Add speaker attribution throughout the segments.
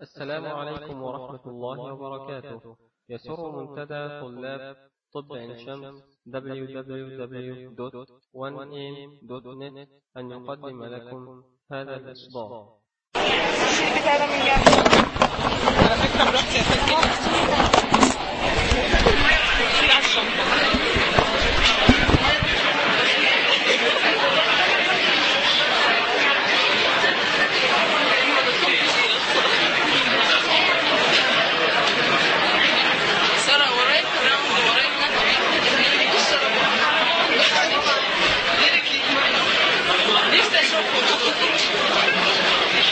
Speaker 1: السلام عليكم ورحمة الله وبركاته يسر منتدى طلاب طب عين شمس www.1am.net أن يقدم لكم هذا الإصدار
Speaker 2: على فكرة براحتي يا فندم على الشنطة سارة وراك راوند وراك نفسي اشوفه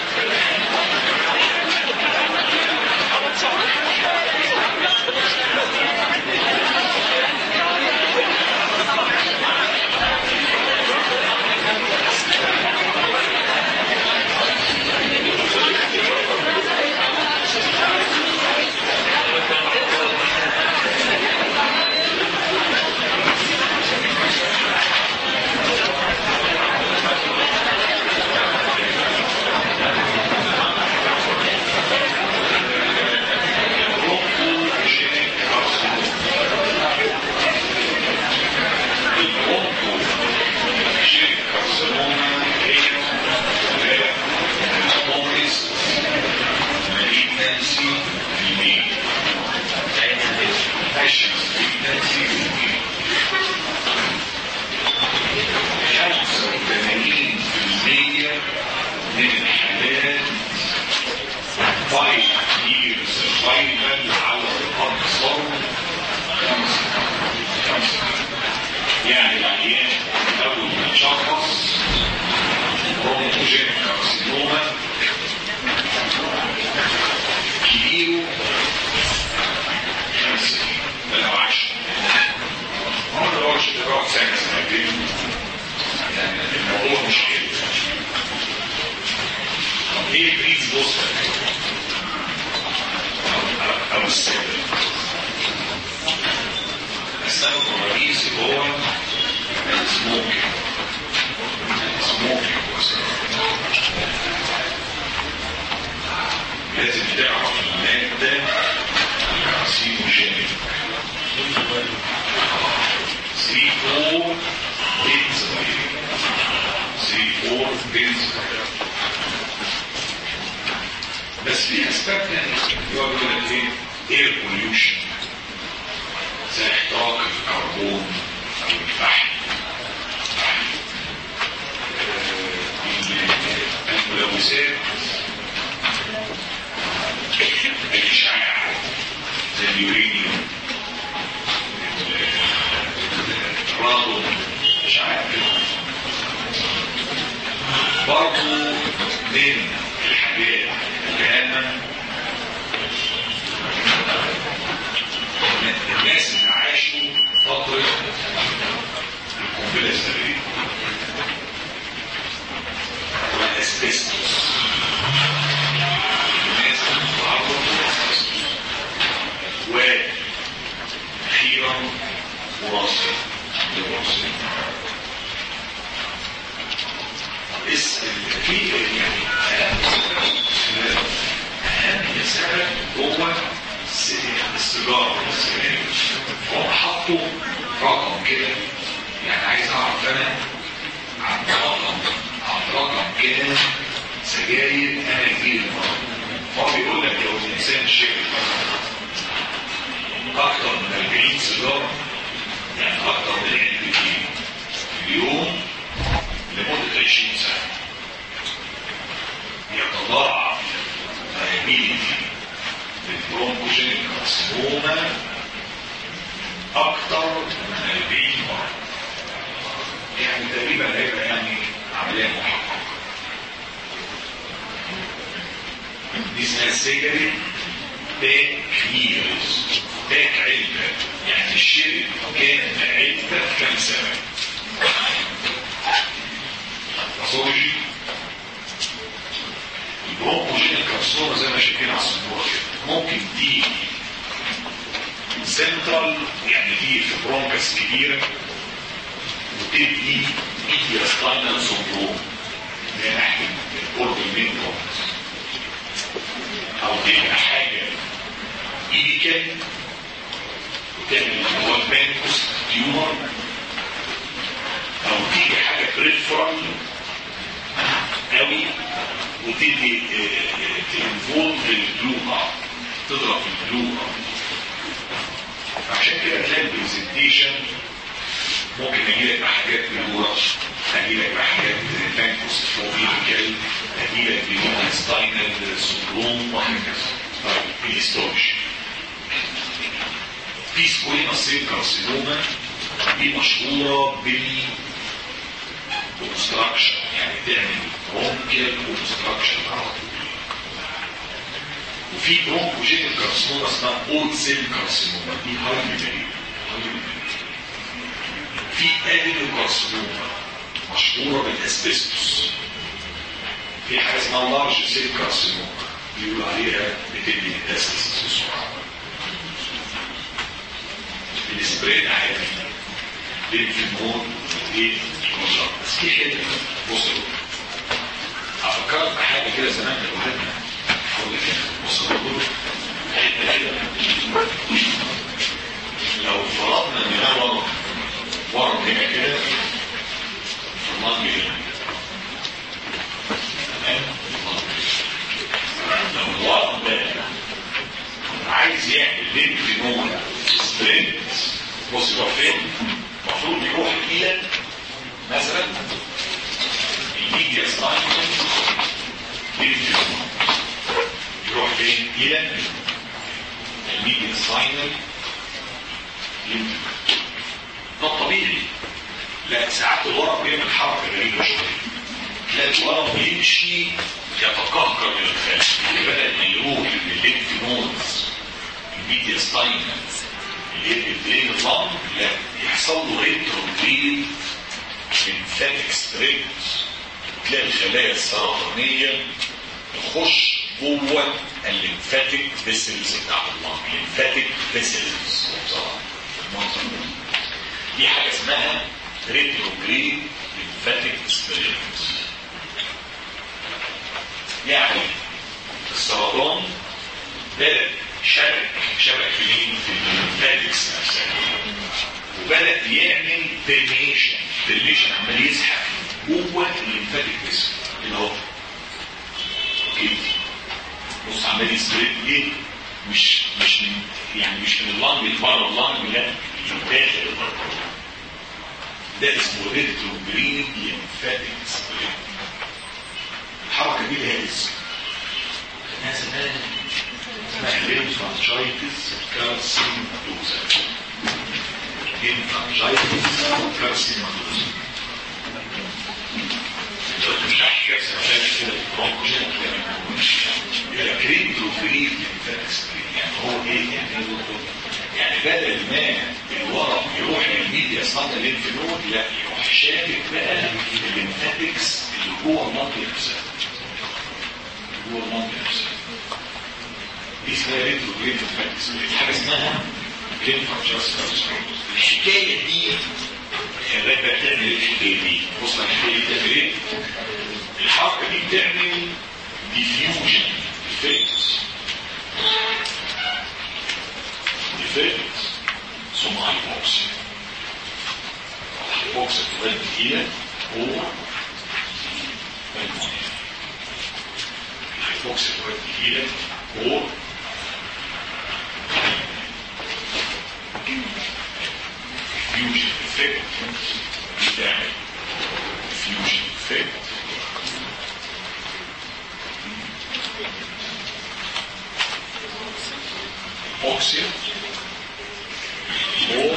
Speaker 3: من الحالات five years survival على الأكثر خمسة خمسة يعني العيان أول ما يشخص بروموجين كارسينوما كبيره خمسة بل أو عشرة ما نقدرش تقعد سنة سنتين يعني الموضوع مش كده طب ايه البريز بوستر او السبب السبب الرئيسي هو السموكينج السموكينج هو السبب لازم تعرف المادة الكارسينوجينيك سي 4 بنزوين سي 4 بنزوين بس في اسباب تانية يقعد يقول لك ايه؟ اير بوليوشن زي احتراق الكربون او الفحم آه، الملوثات الاشعاع زي اليورينيوم الرادون اشعاع برضه من الحاجات الهامة الناس اللي عاشوا فترة القنبلة الذرية والاسبستوس الناس اللي تعرضوا للاسبستوس واخيرا وراثة للوراثة اس في يعني اهم اهم سبب هو الس- السيجاره والسجاير هم حطوا رقم كده يعني عايز اعرف انا عن رقم عن رقم كده سجاير انا كبير هو بيقول لك لو الانسان شرب اكتر من 40 سيجاره يعني اكتر من علبتين في اليوم لمدة 20 سنة يتضاعف liability للبرونكوجين كارسينوما أكثر من 40 مرة يعني تقريبا هيبقى يعني عملية محققة دي اسمها السيجاري باك ييرز باك علبة يعني الشرب كان علبة كام سنة باثولوجي البرونكوجينيك كارسوما زي ما شايفين على الصورة كده ممكن تيجي سنترال يعني تيجي في برونكس كبيرة وتدي ميديا ستاينال سندروم اللي هي ناحية القرب المين برونكس أو تبقى حاجه ايديكال وتعمل اللي هو البانكوس تيومر او تيجي حاجه بريفرال قوي وتدي تنفولد البلوغه تضرب في البلوغه عشان كده تلاقي البرزنتيشن ممكن اجي لك بحاجات بلوغه اجي لك بحاجات بانكوس فوبيكال اجي لك بستاينال سندروم وهكذا طيب الهيستولوجي في سكوينا سيل كارسينوما دي مشهوره بال اوبستراكشن يعني تعمل برونكيال اوبستراكشن على طول وفي برونكوجينيك كارسينوما اسمها اول سيل كارسينوما دي هايلي فيري في ادينو كارسينوما مشهوره بالاسبستوس في حاجه اسمها لارج سيل كارسينوما بيقولوا عليها بتدي ميتاستاسيس بسرعه السبريد عادي للفيمون ايه بس في حته بصوا افكرت بحاجه كده زمان كانوا قلنا اقول لك بصوا بقول حته كده لو فرضنا ان ده ورم ورم هنا كده في المنطقه هنا تمام لو الورم ده عايز يعمل لينفينون سبريد بص يروح فين؟ المفروض يروح الى مثلا الميديا ساينس لينفينون يروح فين؟ الى الميديا ساينس لينفينون ده طبيعي لا ساعات الورم بيعمل حركه غريبه شويه تلاقي الورم بيمشي يتقهقر من الخارج اللي بدا ما يروح من الليمف نودز الميديا ستاينز اللي هي البرين اللنج لا يحصل له ريتروجريد ليمفاتيك ستريبس تلاقي الخلايا السرطانيه تخش جوه الليمفاتيك فيسلز بتاع اللنج الليمفاتيك فيسلز المنظر دي حاجه اسمها ريتروجريد ليمفاتيك ستريبس يعني السرطان بدأ شبك شبك في مين في الليمفاتكس نفسها وبدأ يعمل برميشن برميشن عمال يزحف جوه الليمفاتيك فيسل اللي هو اوكي بص عمال يسبريد ليه مش مش من يعني مش من اللنج بره اللنج لا من داخل البربر ده اسمه ريتروجريد ليمفاتيك سبريد الحركه دي اللي هي اسم ناس اسمها ليمفانجايتس كارسينوزا ليمفانجايتس كارسينوزا دلوقتي مش هحكي كده كده برونكوجين يقول لك ريتروجريد ليمفاتيك سبريد يعني هو ايه يعني يعني بدل ما الورم يروح للميديا صنع الليمف نود لا يروح شابك بقى الليمفاتكس اللي جوه المنطقه نفسها جوه المنطقه نفسها دي اسمها ريتروجريد ليمفاتكس دي حاجه اسمها ليمفانجاستس الحكايه دي الخلايا بقى بتعمل ايه الحكايه دي بص على الحكايه دي بتعمل ايه الحركه دي بتعمل ديفيوجن افكتس effect ثم هايبوكسيا الهايبوكسيا تؤدي الى هو المونيا الهايبوكسيا تؤدي الى هو فيوجن افكت بتاعي فيوجن افكت اوكسيا or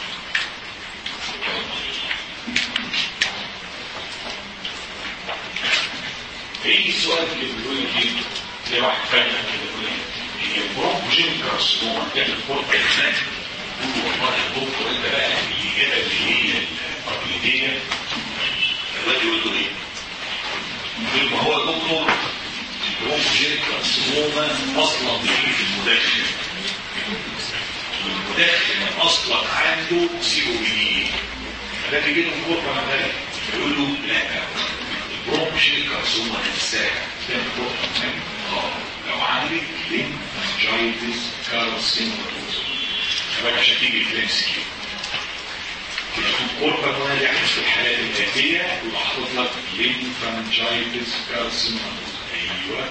Speaker 3: ايه السؤال اللي بيقول لي ايه؟ زي واحد فاهم كده بيقول لي هي البرونكوجين كارسينوما بتعمل فرقه ازاي؟ قول والله يا دكتور انت بقى الاجابه اللي هي التقليديه الواد يقول له ايه؟ يقول ما هو يا دكتور البرونكوجين كارسينوما اصلا بيجي في المدخن المدخن اصلا عنده سي او بي ده بيجي له كوربا مثلا يقول له لا البرونكوجين كارسينوما نفسها ده الكوربا اه لو عندك هيموراجيك لينفانجايتس كارسينوماتوز كمان عشان تيجي الفليمس كيو والقانون يحدث في الحالات الآتية يبقى حاطط لك لينفانجايتس كارسينوماتوز ايوه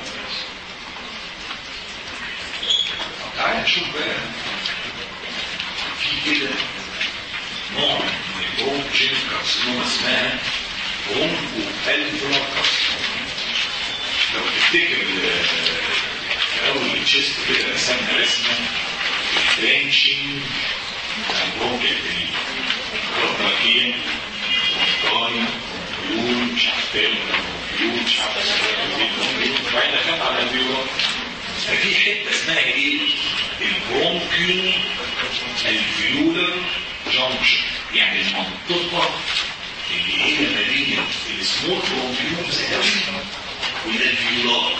Speaker 3: طب تعالى نشوف بقى في كده نوع من البرونكوجين كارسينوما اسمها برونكو الفولار كارسينوما لو تفتكر في اول التشيست كده رسمنا رسمه برانشنج البرونكيال برونكيال برونكاي بيول مش عارف ايه بيول مش عارف وبعدين دخلت على البيول ففي حته اسمها ايه؟ البرونكيول الفيولر جانكشن يعني المنطقه اللي هي ما بين السمول برونكيولز قوي وده الفيولار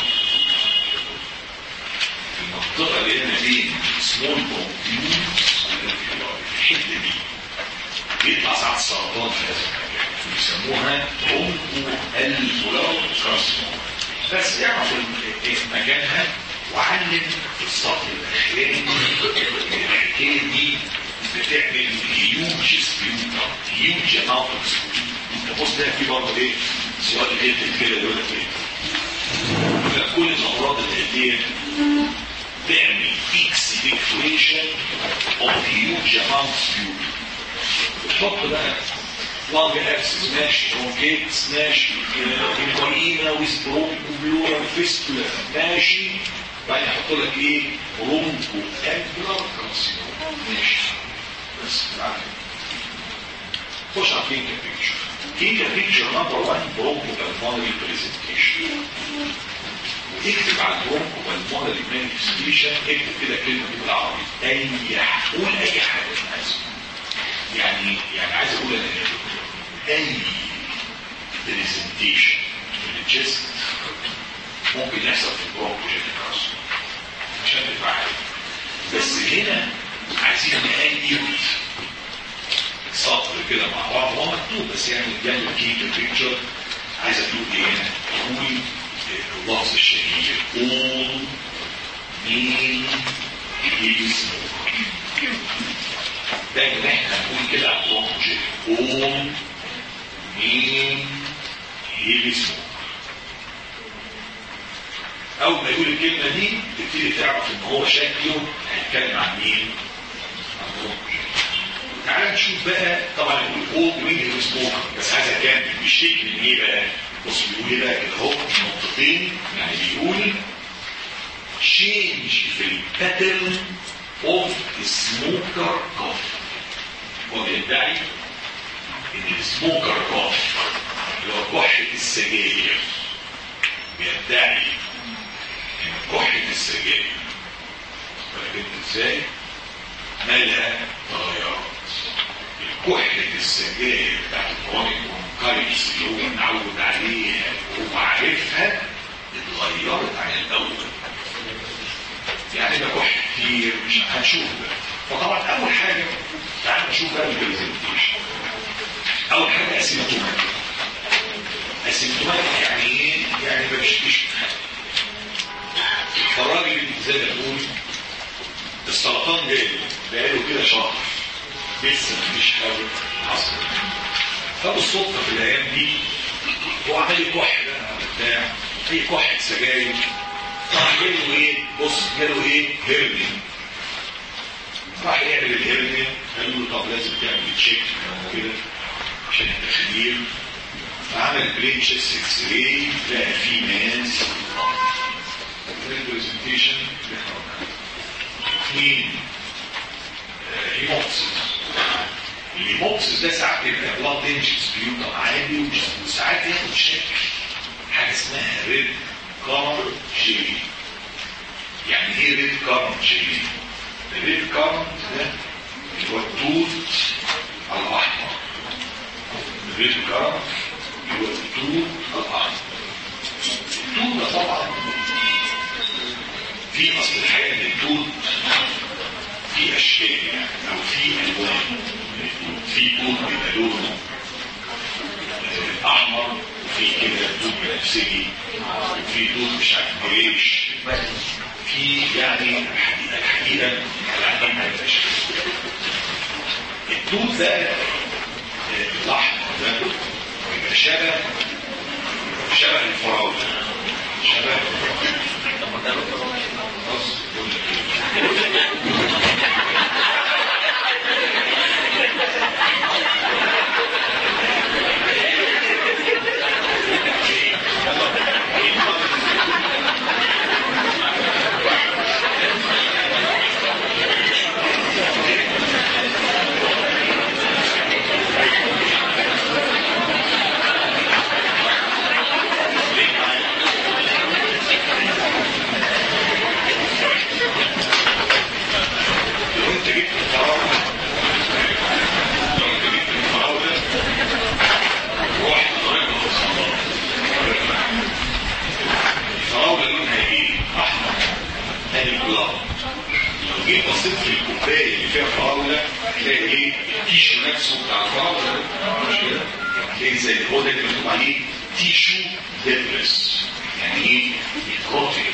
Speaker 3: المنطقه اللي هي ما بين السمول برونكيولز وده الفيولار الحته دي بيطلع ساعات سرطان في هذا المكان بيسموها برونكو الفولار كارسينوما بس اعرف مكانها وعلم في السطر الاخراني الحكايه دي بتعمل هيوج سبيوتا هيوج اماونت انت بص ده في برضه ايه سؤال ايه كده يقول لك ايه يقول لك كل الامراض الاتيه تعمل اكس ديكوريشن اوف هيوج اماونت سبيوتا تحط بقى لانج ابسس ماشي برونكيتس ماشي انكولينا ويسبروك وبلورا فيستولا ماشي بعدين يحط لك ايه برونكو البلر كارسينوما ماشي بس بالعافيه خش على كينكا بيكتشر كينكا بيكتشر نمبر 1 برونكو بالمونري بريزنتيشن وتكتب على البرونكو بالمونري مانيفستيشن اكتب كده كلمه بالعربي اي قول اي حاجه انت عايزها يعني يعني عايز اقول ان اي بريزنتيشن في الجست ممكن يحصل في البرونكوجينيك عشان تبقى عارف بس هنا عايزين نأيد سطر كده مع بعض هو مكتوب بس يعني جنب كيك البيكتشر عايز اقول ايه هنا قول اللفظ الشهير قول مين اسمه دايما احنا نقول كده على البرونكوجين قول مين اسمه اول ما يقول الكلمه دي تبتدي تعرف ان هو شكله هيتكلم عن مين عن البرونكوجين تعال نشوف بقى طبعا يقول قول مين اللي سموكر بس عايز اكمل بيشتكي من ايه بقى بص بيقول ايه بقى كده اهو نقطتين يعني بيقول change في الباترن اوف سموكر كوف هو بيدعي ان السموكر كوف اللي هو كحة السجاير بيدعي ان كحة السجاير ولكن ازاي مالها تغيرات كحة السجاير بتاعت الكرونيك برونكايتس اللي هو متعود عليها وهو عارفها اتغيرت عن الاول يعني ده كح كتير مش هنشوف ده فطبعا اول حاجه تعال نشوف بقى البرزنتيشن اول حاجه اسيمتوماتيك اسيمتوماتيك يعني ايه؟ يعني ما بيشتكيش فالراجل زي ما تقول السرطان جاي بقاله كده شهر لسه مفيش حاجه حصلت فبالصدفه في الايام دي هو عمال يكح بقى بتاع في كحه سجاير راح جاله ايه بص جاله ايه هيرني راح يعمل الهيرني قالوا له طب لازم تعمل تشيك كده عشان التخدير فعمل برين تشيست اكس راي لقى فيه ماس البرزنتيشن اثنين هيموكسيس الهيموكسيس ده ساعات بيبقى بلاد انجز بيوتا عادي وساعات ياخد شكل حاجه اسمها ريد كارن جيلي يعني ايه ريد كارن جيلي الريد كارن ده هو التوت الاحمر الريد كارن هو التوت الاحمر التوت ده طبعا في اصل الحقيقه ان التوت في اشكال يعني او في الوان في توت بيبقى لونه احمر وفي كده توت بنفسجي وفي توت مش عارف جريش في يعني الحقيقه العالم ما يبقاش التوت ده آه، الاحمر ده يبقى شبه شبه الفراوله شبه بص يقول لك لو انت جبت الفراوله لو انت جبت الفراوله رحت ضربها في الخلاط الفراوله لونها ايه؟ احمر ادي البلاط لو جيت بصيت في الكوبايه اللي فيها فراوله هتلاقي ايه؟ التيشو نفسه بتاع الفراوله مش كده؟ هتلاقي زي هو ده اللي مكتوب عليه تيشو ديبرس يعني ايه؟ الكروتيك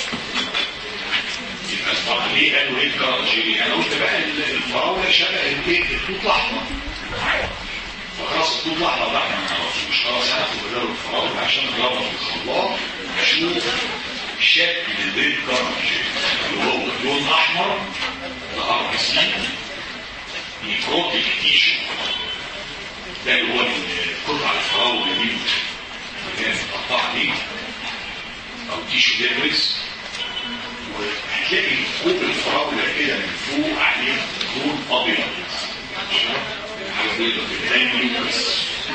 Speaker 3: يبقى الفرق ليه قالوا ايه الكرنجيلي انا قلت بقى الفراوله شبه الايه التوت الاحمر فخلاص التوت الاحمر ده احنا ما نعرفوش خلاص هناخد بداله الفراوله عشان نضربها في الخلاط نشوف شكل البيت كرنجيلي اللي هو لون احمر ده ار سي نيكروتيك تيشو ده اللي هو القطعه الفراوله دي اللي كانت متقطعه دي او تيشو ديبريس وهتلاقي كوب الفراولة كده من فوق عليه لون ابيض حاجه بيضة كده زي اليوكس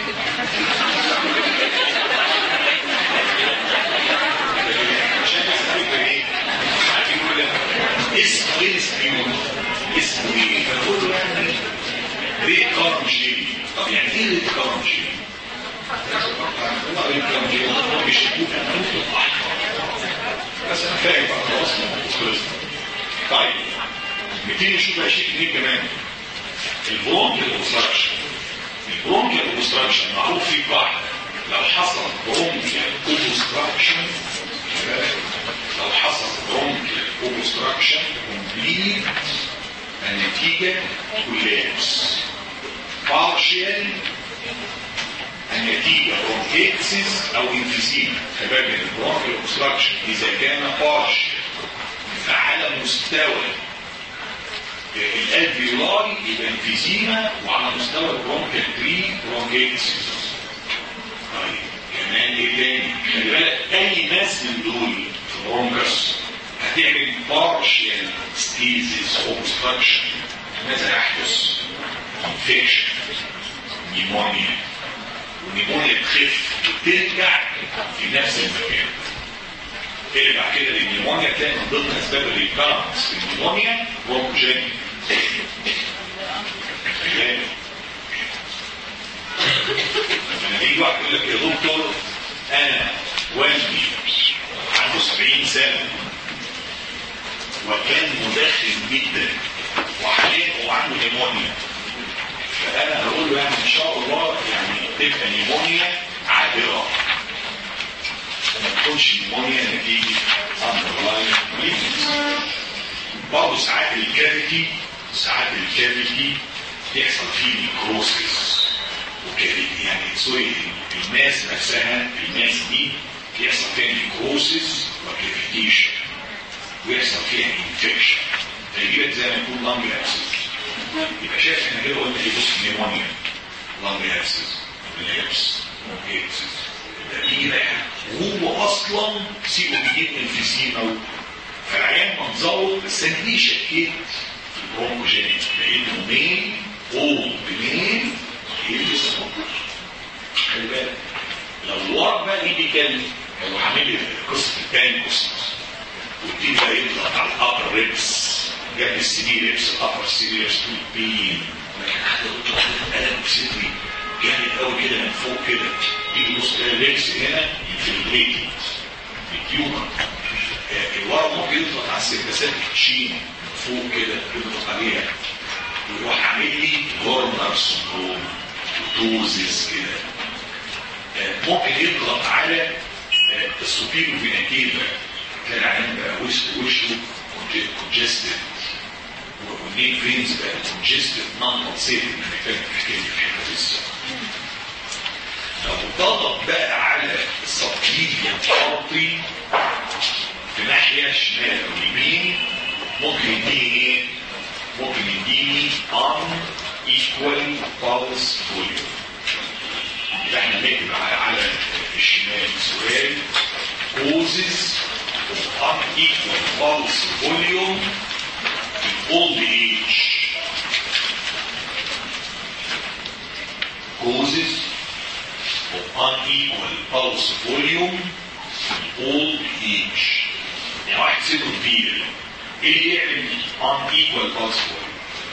Speaker 3: عشان اسمه ايه؟ عارفين يقول لك اسمه ايه السبيون؟ اسمه ايه؟ فنقول له يعني ريت كارم جيلي طب يعني ايه ريت كارم جيلي؟ هو ريت كارم جيلي هو بيشبوه كان احمر بس انا فاهم بقى خلاص خلصنا طيب نبتدي نشوف بقى شيء جديد كمان البرونكيال اوبستراكشن البرونكيال اوبستراكشن معروف فيه قاعده لو حصل برونكيال اوبستراكشن لو حصل برونكيال اوبستراكشن كومبليت النتيجه كولابس بارشيال النتيجة برونكيتسيس او انفيزيما فبالك البرونكيال اوبستراكشن اذا كان بارش فعلى مستوى الالفيولاي يبقى انفيزيما وعلى مستوى البرونكيال تري برونكيتسيس طيب كمان ايه تاني خلي بالك اي ماس من دول في برونكس هتعمل بارشيال ستيزيس اوبستراكشن ماذا يحدث؟ انفكشن نيمونيا والنيمونيا تخف وترجع في نفس المكان ترجع كده للنيمونيا تلاقي من ضمن اسباب الريكارنس في النيمونيا برونكوجينيك لما يجي واحد يقول لك يا دكتور انا والدي عنده 70 سنه وكان مدخن جدا وحاليا هو عنده نيمونيا فانا هقول له يعني ان شاء الله يعني تبقى نيمونيا عابره وما تكونش نيمونيا نتيجه اندرلاين برضه ساعات الكافيتي ساعات الكافيتي يحصل فيه نيكروسيس وكافيتي يعني سوري الماس نفسها الماس دي يحصل فيها نيكروسيس وكافيتيشن ويحصل فيها انفكشن فيجيلك زي ما يكون لانج ابسس يبقى شايف احنا كده قلنا ايه بص نيمونيا لانج ابسس لابس اكسس ده بيجي بقى وهو اصلا سي او بي دي انفيزيما فالعيان منظره بس انا ليه شكيت في البرونكوجينيك لانه مين او بمين يلبس خلي بالك لو الورق بقى ايديكال لو عامل لي قصه التانكوس وابتدي بقى يضغط على الابر ريبس جنب السي دي ريبس الابر سي دي ريبس بين لكن حتى بتطلع قلم في صدري جامد قوي كده من فوق كده يجي بص الريبس هنا انفلتريتد التيومر الورق ممكن يضغط على السيرفسات تشين فوق كده يضغط عليها ويروح عامل لي جورنر سندروم وتوزس كده ممكن يضغط على السوبيرو فيناتيفا تلاقي العيان بقى وش وشه كونجستد والنيك فينز بقى كونجستد نون بلسيتنج محتاج تحكي لي في الحته دي لو ضغط بقى على السبكليفيان ارتري في ناحيه شمال او يمين ممكن يديني ايه؟ ممكن يديني ان ايكوال بالس فوليوم يبقى احنا نكتب على على الشمال سؤال causes of unequal pulse volume in old age causes of unequal pulse volume in old age يعني واحد سنه كبير ايه اللي يعمل unequal pulse volume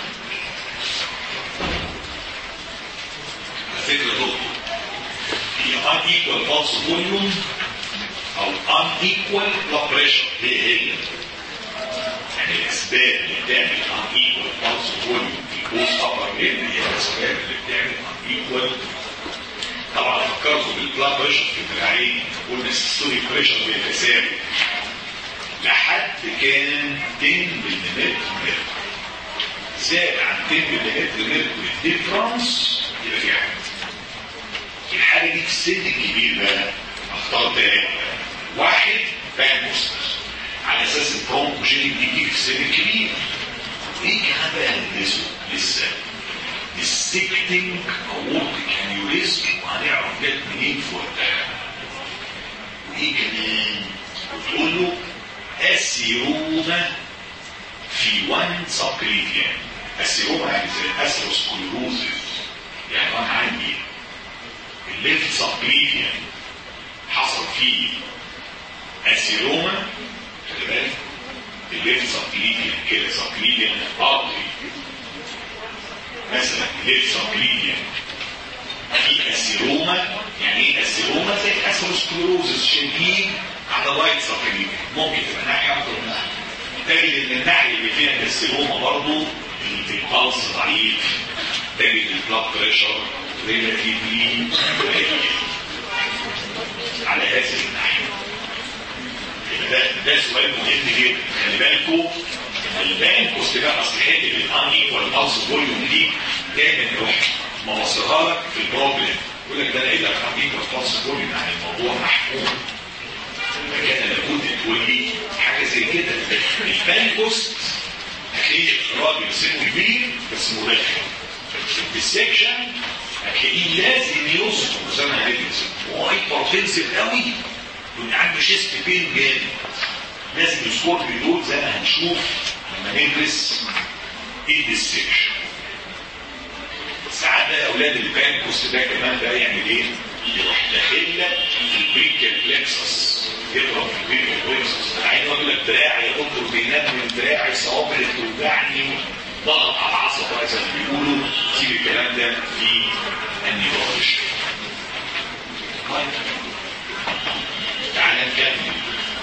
Speaker 3: على فكرة دكتور هي unequal pulse volume او unequal blood pressure هي هي يعني الاسباب اللي بتعمل unequal pulse volume في البوست upper limb هي الاسباب اللي بتعمل unequal طبعا فكرتوا بالبلاد بريشر في العين قلنا السيستوليك بريشر بيتساوي لحد كان 10 ملم زاد عن 10 ملم الديفرنس يبقى في حاجه الحاجه دي في السن الكبير بقى اختار تاني واحد باك بوستر على اساس البرونكوجينيك دي بتيجي في السن الكبير ايه كمان بقى ندرسه لسه السيكتنج اورتيك انيوريزم وهنعرف جت منين في وقتها وايه كمان وتقول له اسيروما في وان سبكليفيان اسيروما يعني زي اسروسكلروزيس يعني انا عندي الليفت سبكليفيان حصل فيه اسيروما خلي بالك الليفت سبكليفيان كده سبكليفيان ارتري مثلا الليفت سبكليفيان في اسيروما يعني ايه اسيروما زي اسروسكلروزيس شديد على رايت سبكليفيان ممكن تبقى ناحيه اكتر من ناحيه تجد ان الناحيه اللي فيها الاسيروما برضه البلس ضعيف تجد البلاد بريشر ريلاتيفلي على هذه الناحيه ده ده سؤال مهم جدا خلي بالكم البانكوس ده اصل حته الان ايكوال بالس فوليوم دي دايما يروح موصلها لك في البروبلم يقول لك ده انا قايل لك ان ايكوال بالس فوليوم يعني الموضوع محكوم فكان لابد تقول لي حاجه زي كده البانكوس هتلاقيه راجل سنه كبير بس مدخن السكشن هتلاقيه لازم يصبر زي ما هندرس هو هايبرتنسيف قوي وان عنده شيست بين جامد لازم يسكور بدول زي ما هنشوف لما ندرس الديسكشن ساعات بقى اولاد البانكوس ده كمان بقى يعمل ايه؟ يروح داخل لك في البريكال بلكسس يضرب في البريكال بلكسس العين يقول لك دراعي يا دكتور بينام من دراعي صوابعي توجعني ضغط على العصب بقى زي ما بيقولوا سيب الكلام ده في النيورولوجي تعالى نكمل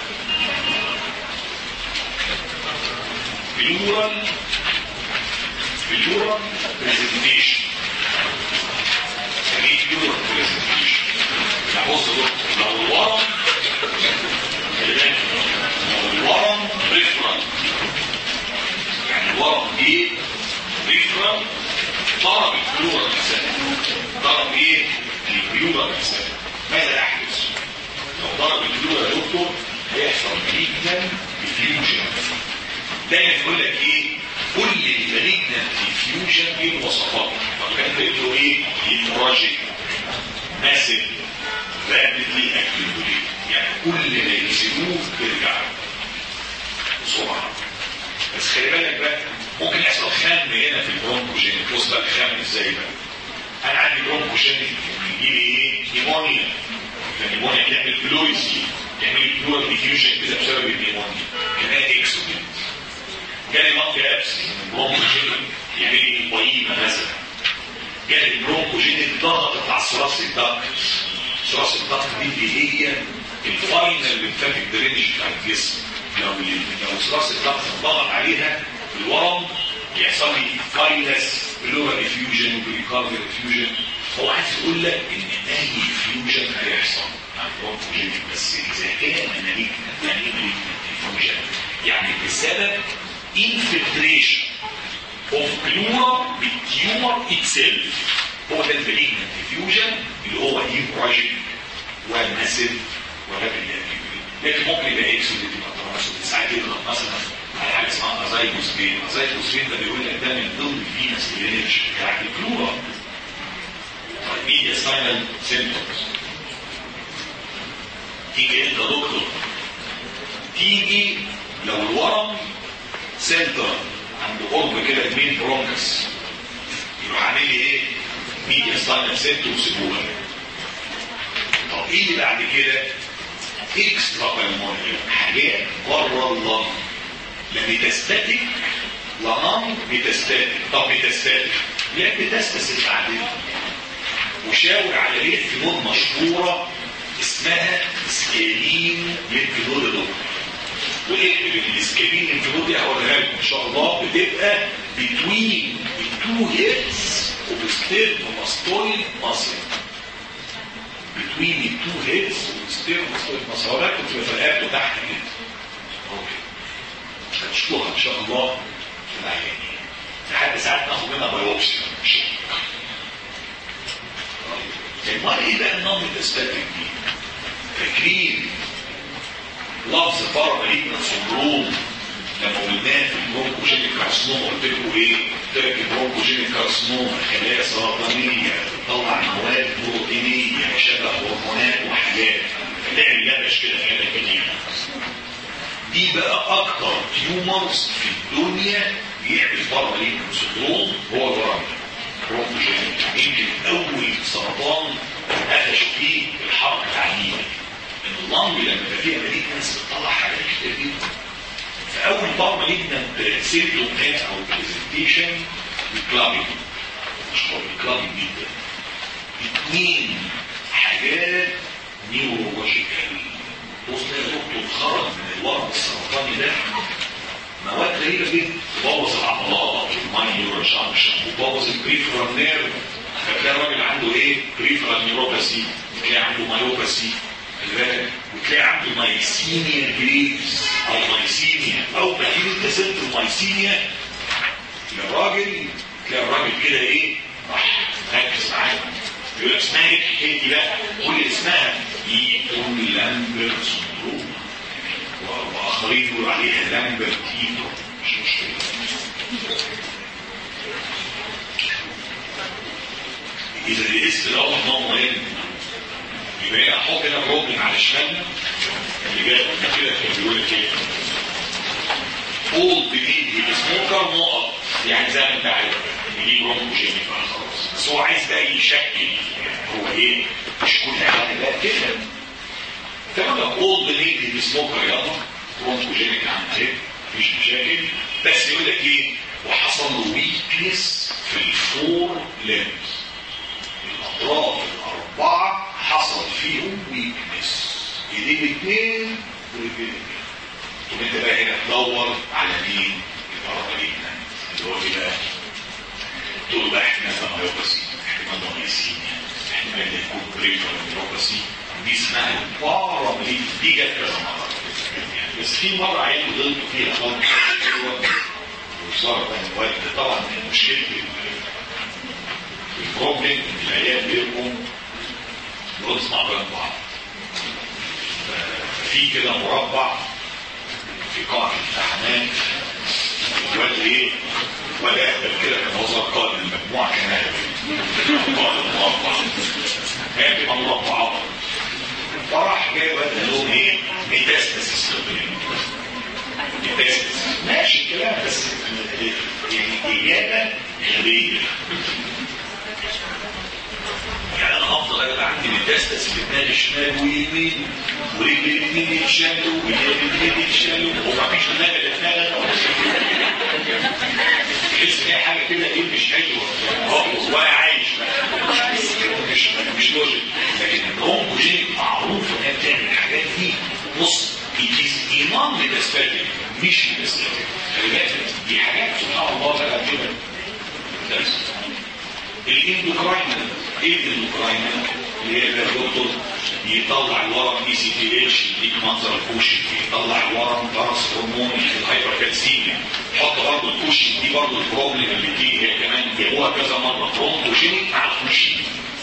Speaker 3: بلورال بلورال برزنتيشن يعني ايه بلورال برزنتيشن بص لو الورم خلي بالك لو الورم ريفرال يعني الورم ايه ريفرال ضرب البلورال مثلا ضرب ايه البلورال مثلا ماذا يحدث لو ضرب البلورال يا دكتور هيحصل مالجنان ديفيوجن دايما يقول لك ايه كل المالجنان ديفيوجن ايه مواصفاته فكان بيقولوا ايه هيموراجيك ماسك رابيدلي اكيوميليت يعني كل ما يسيبوه بيرجع بسرعه بس خلي بالك بقى ممكن يحصل خم هنا في البرونكوجين بص بقى الخم ازاي بقى انا عندي برونكوجين يجي لي ايه نيمونيا فالنيمونيا بتعمل فلويسي تعمل فلويد ديفيوجن كده بسبب النيمونيا كمان اكسودين جالي مالتي ابس برونكوجين يعمل لي قيمه مثلا جالي البرونكوجين ضغطت على الثراس الدكت الثراس الدكت دي اللي هي الفاينل لمفاتيك درينج بتاع الجسم لو لو الثراس الدكت ضغط عليها الورم يحصل لي فايلس بلورال ديفيوجن وبريكارديال ديفيوجن هو عايز يقول لك ان اي ديفيوجن هيحصل عن برونكوجينيك بس اذا كان مالجنت يعني ايه مالجنت ديفيوجن يعني بسبب انفلتريشن اوف بلورا بالتيومر اتسيلف هو ده المالجنت ديفيوجن اللي هو هيموراجيك والماسيف ورابيد لكن ممكن يبقى اكسوديتي مثلا ساعات يضغط مثلا على حاجه اسمها ازايكوس بين ازايكوس بين ده بيقول لك ده من ضمن الفينس درينج بتاع البلورا ميديا ساينال سيمبتومز تيجي انت دكتور تيجي لو الورم سنتر عند قرب كده المين برونكس يروح عامل لي ايه؟ ميديا ساينال سيمبتومز سيبوها طب ايه اللي بعد كده؟ اكسترا بالمونري حاجات بره اللنج لا ميتاستاتيك لا نون ميتاستاتيك طب ميتاستاتيك لا ميتاستاسيس بعدين وشاور على ليه نود مشهوره اسمها سكالين للفنود دول واكتب ان السكالين للفنود دي هقولها لكم ان شاء الله بتبقى بتوين التو هيدز وبستيرن ماستويد مصر بتوين التو هيدز وبستيرن ماستويد مصر هقول لكم تبقى فرقاته تحت كده اوكي هتشوفوها ان شاء الله في العيانين لحد ساعات ناخد منها بايوبسي امال ايه بقى النظم الاستاتيك دي؟ فاكرين لفظ باراماليجنا سندروم لما قلناه في البرونكوجينيك كارسنوما قلت لكم ايه؟ قلت لك البرونكوجينيك كارسنوما خلايا سرطانيه بتطلع مواد بروتينيه شبه هرمونات وحاجات فتعمل لبش كده في الكتير دي بقى اكتر تيومرز في الدنيا بيعمل باراماليجنا سندروم هو الورم برونكوجينيك يمكن اول سرطان قفشوا فيه الحركه العنيفه ان اللنج لما يبقى فيها مالجنس بتطلع حاجات كتير جدا فاول بار مالجنت سيمتومات او برزنتيشن الكلابينج مشهور الكلابينج جدا اثنين حاجات نيورولوجيكال بص يا دكتور خرج من الورم السرطاني ده مواد غريبه جدا تبوظ العضلات والماينيور وتبوظ البريفرال نيرف فتلاقي الراجل عنده ايه؟ بريفرال نيوروباثي تلاقي عنده مايوباثي وتلاقي عنده مايسينيا جريفز او مايسينيا او بديل انت سنت المايسينيا للراجل تلاقي الراجل كده ايه؟ راح ركز معايا يقول لك اسمها ايه الحكايه دي بقى؟ قول اسمها ايتون لامبرت سندروم واخرين يقولوا عليها لامبرت ايتون مش مشكله اذا الاسم ده واضح ان هو مهم يبقى هنا احط هنا بروبلم على الشمال اللي جاي قلنا كده كان بيقول لك ايه اول بتيجي سموكر نقط يعني زي ما انت عارف دي برونكوجينيك خلاص بس هو عايز بقى يشكل هو ايه مش كل حاجه بقى كده تمام اول بتيجي سموكر يلا برونكوجينيك عن ايه مفيش مشاكل بس يقول لك ايه وحصل له ويكنس في الفور ليمز الاطراف الاربعه حصل فيهم ويكنس ايدين الاثنين ورجلين تقوم انت بقى هنا تدور على مين البارابالينا اللي هو ايه بقى تقول بقى احنا مايوباسي احتمال مايسينيا احتمال يكون بريفر مايوباسي دي اسمها البارابالينا دي جت كذا مره بس في مره عينوا ضلوا فيها خالص وصار بقى الوقت طبعا مشكله البروبلم ان العيال بيبقوا بيقعدوا يسمعوا كلام بعض في كده مربع في قاعة الامتحانات الواد ايه ولا اهبل كده كان وزر قائد المجموعة كان اهبل قائد المربع هي بتبقى مربعات فراح جاي واد قال لهم ايه ميتاستاسيس ميتاستاسيس ماشي الكلام بس يعني اجابه غبيه يعني انا افضل ابقى عندي ميتاستاس في دماغ الشمال ويمين ورجل الاثنين يتشالوا واليد الاثنين يتشالوا ومفيش دماغ اللي اتنغل تحس ان هي حاجه كده ايه مش حلوه ولا عايش بقى مش مش لوجيك لكن البرونكوجينيك معروف ان هي بتعمل الحاجات دي بص it ايمان ميتاستاتيك مش ميتاستاتيك خلي بالك دي حاجات سبحان الله بقى كده الاندوكراين ايه الاندوكراين اللي هي بقى دكتور يطلع الورم اي سي تي اتش يديك منظر الكوشن يطلع الورم باراس هرمون الهايبر كالسيميا حط برضه الكوشن دي برضه البروبلم اللي بتيجي هي كمان جابوها كذا مره برونكوشينيك مع الكوشن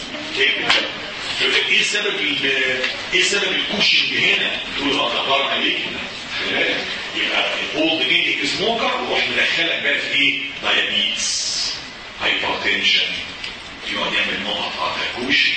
Speaker 3: ايه سبب ايه سبب الكوشنج هنا؟ تقول اه ده ضرر عليك يبقى اولد جيتك سموكر وروح مدخلك بقى في ايه؟ دايابيتس هايبرتنشن يقعد يعمل نقط قطع كوشي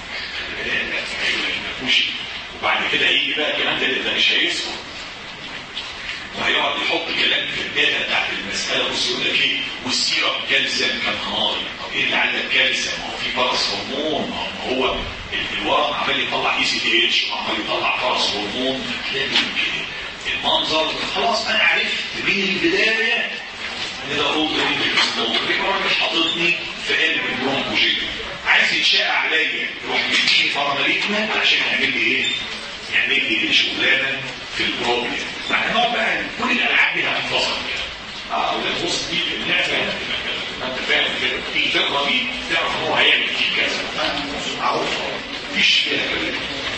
Speaker 3: كوشي وبعد كده يجي بقى كمان ده ده مش هيسكت وهيقعد يحط كلام في الداتا بتاعت المساله بص يقول لك ايه والسيرم كالسيوم كان هاي طب ايه اللي عندك كالسيوم؟ ما هو في باراس هرمون ما هو الورم عمال يطلع اي سي تي اتش وعمال يطلع باراس هرمون تلاقي المنظر خلاص انا عرفت من البدايه ان ده اوضه الراجل حاططني في قلب البرونكوجين عايز يتشاء عليا يروح يديني فرماليكنا علشان يعمل لي ايه؟ يعمل لي شغلانه في البروبلم مع ان بقى كل الالعاب دي هتنفصل كده اه ولا بص دي اللعبه ما انت فاهم كده في الفكره دي تعرف هو هيعمل فيه كذا معروف مفيش فيها كلام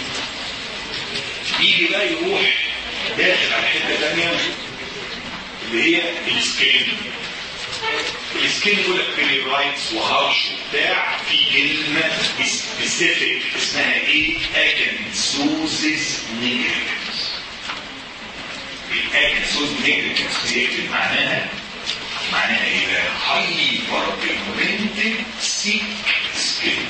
Speaker 3: يجي بقى يروح داخل على حته ثانيه اللي هي السكين السكين يقول لك بري رايتس وهارش وبتاع في كلمه سبيسيفيك اسمها ايه؟ اكنسوزيس نيجريتس الاكنسوز نيجريتس دي معناها معناها ايه بقى؟ هايبر بيجمنتد سيك سكين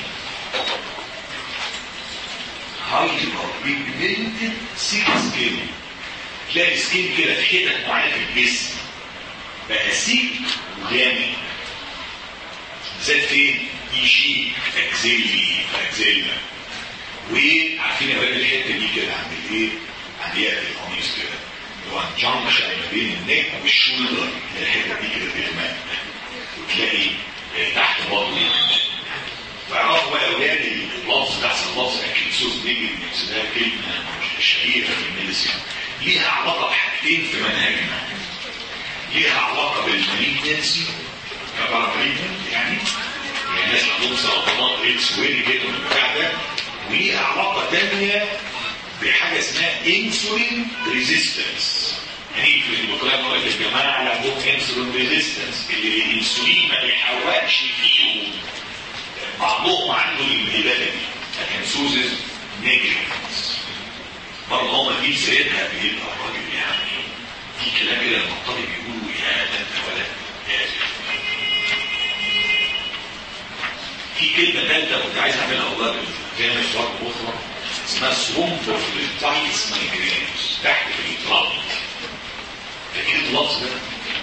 Speaker 3: هايبر بيجمنتد سيك سكين تلاقي السكين كده في حتت معينه في الجسم بقى سيك وجامد زاد فين؟ يشيك اكزيلي اكزيلا وعارفين يا ولاد الحته دي كده عند الايه؟ عند يد القميص كده اللي هو الجنكشن ما بين النك والشولدر الحته دي كده بتغمق وتلاقي تحت بطني واعرفوا بقى يا اولاد اللفظ ده احسن لفظ اكيدسوس نيجي ده كلمه شهيره في الميديسين ليها علاقه بحاجتين في منهجنا ليها علاقه بالماليجنسي كبار ماليجنت يعني يعني ناس عندهم سرطانات اكس وين كده من البتاع ده وليها علاقه ثانيه بحاجه اسمها انسولين ريزيستنس يعني في الدكتوراه بقول لك يا جماعه عندهم انسولين ريزيستنس اللي الانسولين ما بيحرقش فيهم بعضهم عنده الهباله دي لكن سوزز نيجريفنس برضه هو ما فيش سيرتها بيبقى الراجل يعني في كلام كده لما الطالب يقولوا يا ده انت ولد في كلمه ثالثه كنت عايز اعملها والله زي ما برضه اخرى اسمها ثرومبوفليتايتس مايجرينز تحت في التراب فاكرين اللفظ ده؟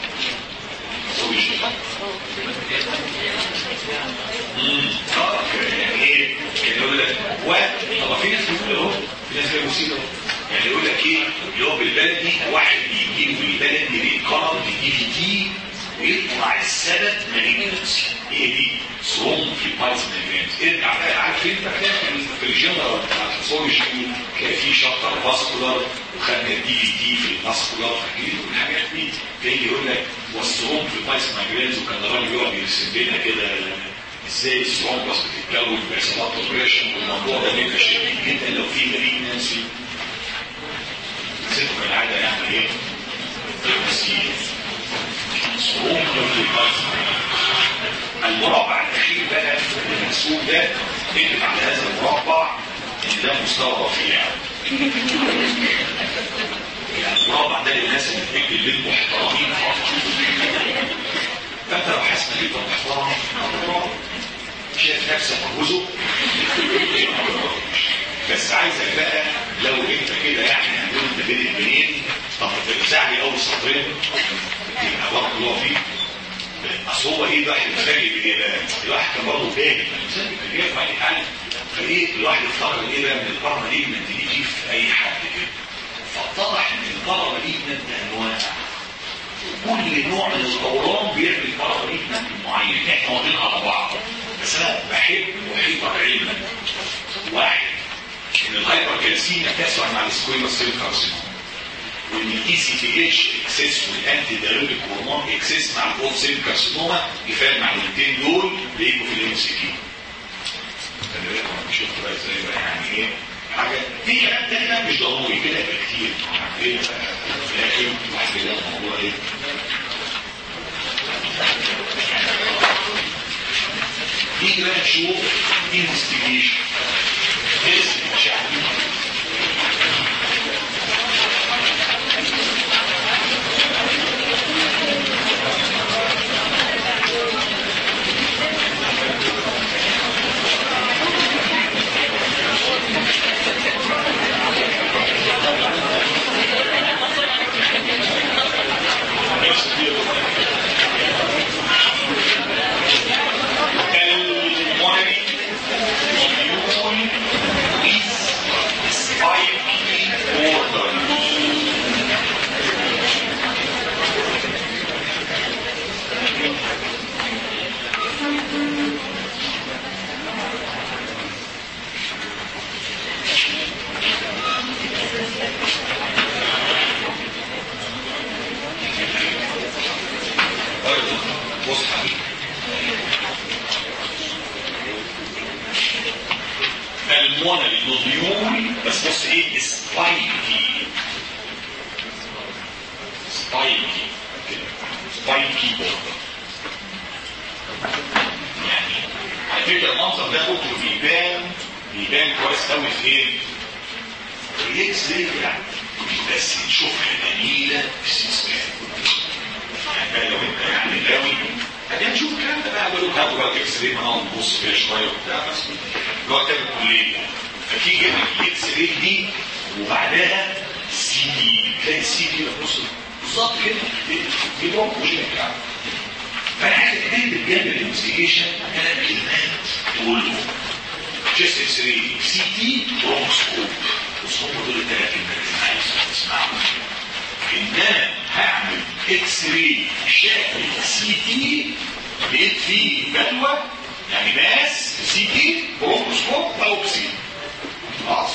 Speaker 3: اه يعني ايه؟ كان يقول لك وقت طب في ناس بتقول اهو في ناس بتقول اهو يعني يقول لك ايه؟ اللي هو بالبلدي واحد بيجيب بالبلدي بيتكرم بيجيب دي ويطلع السبب مالجنسي هي دي صوم في بايتس مالجنسي ارجع بقى عارف انت كان في الجنرال بتاع الفسيولوجي كان في شابتر فاسكولار وخدنا الدي في دي في الفاسكولار فاكرين والحاجات دي كان يقول لك والصوم في بايتس مالجنسي وكان الراجل يقعد يرسم لنا كده ازاي الصوم بس بتتكون بحسابات اوبريشن والموضوع ده بيبقى شديد جدا لو في مالجنسي ستكم العاده يعني ايه؟ تمثيل المربع الاخير بقى المرسوم ده اكتب على هذا المربع ان ده مستوى رفيع يعني المربع ده للناس اللي بتكتب بيت محترمين فانت لو حاسس انك انت محترم شايف نفسك مهوزه بس عايزك بقى لو انت كده يعني هنقول انت بين البنين طب ترجع لي اول سطرين يبقى الوقت اللي هو فيه اصل هو ايه الواحد يتفاجئ بايه بقى؟ الواحد كان برضه فاهم الانسان كان ينفع يتعلم فايه الواحد افتكر ايه بقى من البرمه دي من تيجي في اي حد كده فاتضح ان البرمه دي من انواع كل نوع من الدوران بيعمل برمه دي من معين احنا واخدين على بعض بس انا بحب احيطك علما واحد ان الهايبر كالسيميا تسمع مع السكويما سيل كارسينوم وان الاي سي تي اتش اكسس والانتي دايريتك هرمون اكسس مع الاوف سيل كارسينوما يفعل مع الاثنين دول بيجوا في الام سي كيو خلي بالك انا شفت بقى ازاي بقى يعني ايه حاجه في كلام تاني بقى مش ضروري كده يبقى كتير ايه في الاخر واحد كده الموضوع ايه نيجي بقى نشوف انفستيجيشن اسم شعبي المونري مليون is spiky order برضه بص حبيبي المونري نوديول بس بص ايه سبايكي سبايكي كده سبايكي بورد يعني على فكره المنظر ده برضه بيبان بيبان كويس قوي في ايه؟ في الاكس راي يعني بس تشوفها جميله في السي سكان يعني بقى لو انت يعني ناوي بعدين نشوف الكلام ده بقى بقول لك هاتوا بقى الاكس راي ما نبص كده شويه وبتاع بس اللي هو كان الكليه فتيجي الاكس راي دي وبعدها سي دي تلاقي السي دي بص بالظبط كده دي بروموشن بتاعه فانا عايز اتكلم بجانب الانفستيجيشن ثلاث كلمات تقول له جيست اكس راي سي تي برونكسكوب بص هم دول الثلاث كلمات اللي انا عايز تسمعهم ان انا هعمل اكس راي شكل سي تي لقيت فيه جدوى يعني ماس سي تي برونكوسكوب بايوبسي خلاص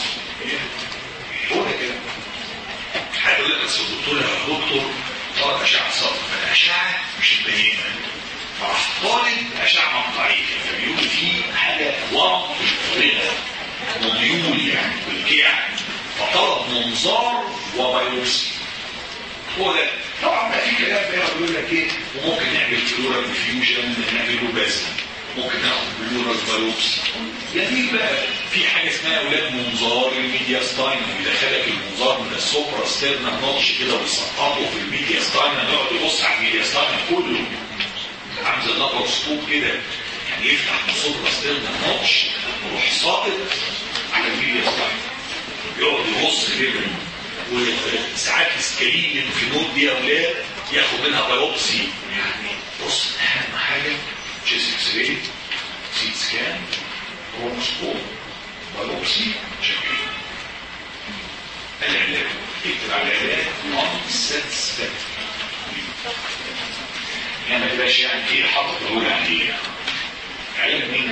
Speaker 3: هو ده كده هيقول لك بس الدكتور يا دكتور طلب اشعه صدر فالاشعه مش مبينه فراح طالب اشعه مقطعيه فبيقول فيه حاجه ورم في الفرقه مديول يعني بالكيع فطلب منظار وبيوبسي هو ده طبعا بقى في كلام بقى بيقول لك ايه وممكن نعمل فلورال ديفيوجن نعمله بس ممكن ناخد فلورال بايوبسي جميل بقى في حاجه اسمها اولاد منظار الميديا ستاين بيدخلك المنظار من السوبرا ستيرنا نوتش كده ويسقطه في الميديا ستاين يقعد يبص على الميديا ستاين كله عامل زي اللابروسكوب كده يعني يفتح من السوبرا ستيرنا نوتش ويروح ساقط على الميديا ستاين يقعد يبص كده وساعات السكالين الانفينود دي اولاد ياخد منها بايوبسي يعني بص اهم حاجه جيس اكس راي سيت سكان برونكسكوب بايوبسي شكل العلاج اكتب على العلاج نون ساتسفاكتوري يعني ما تبقاش يعني ايه حاطط اقول عليه عيل مين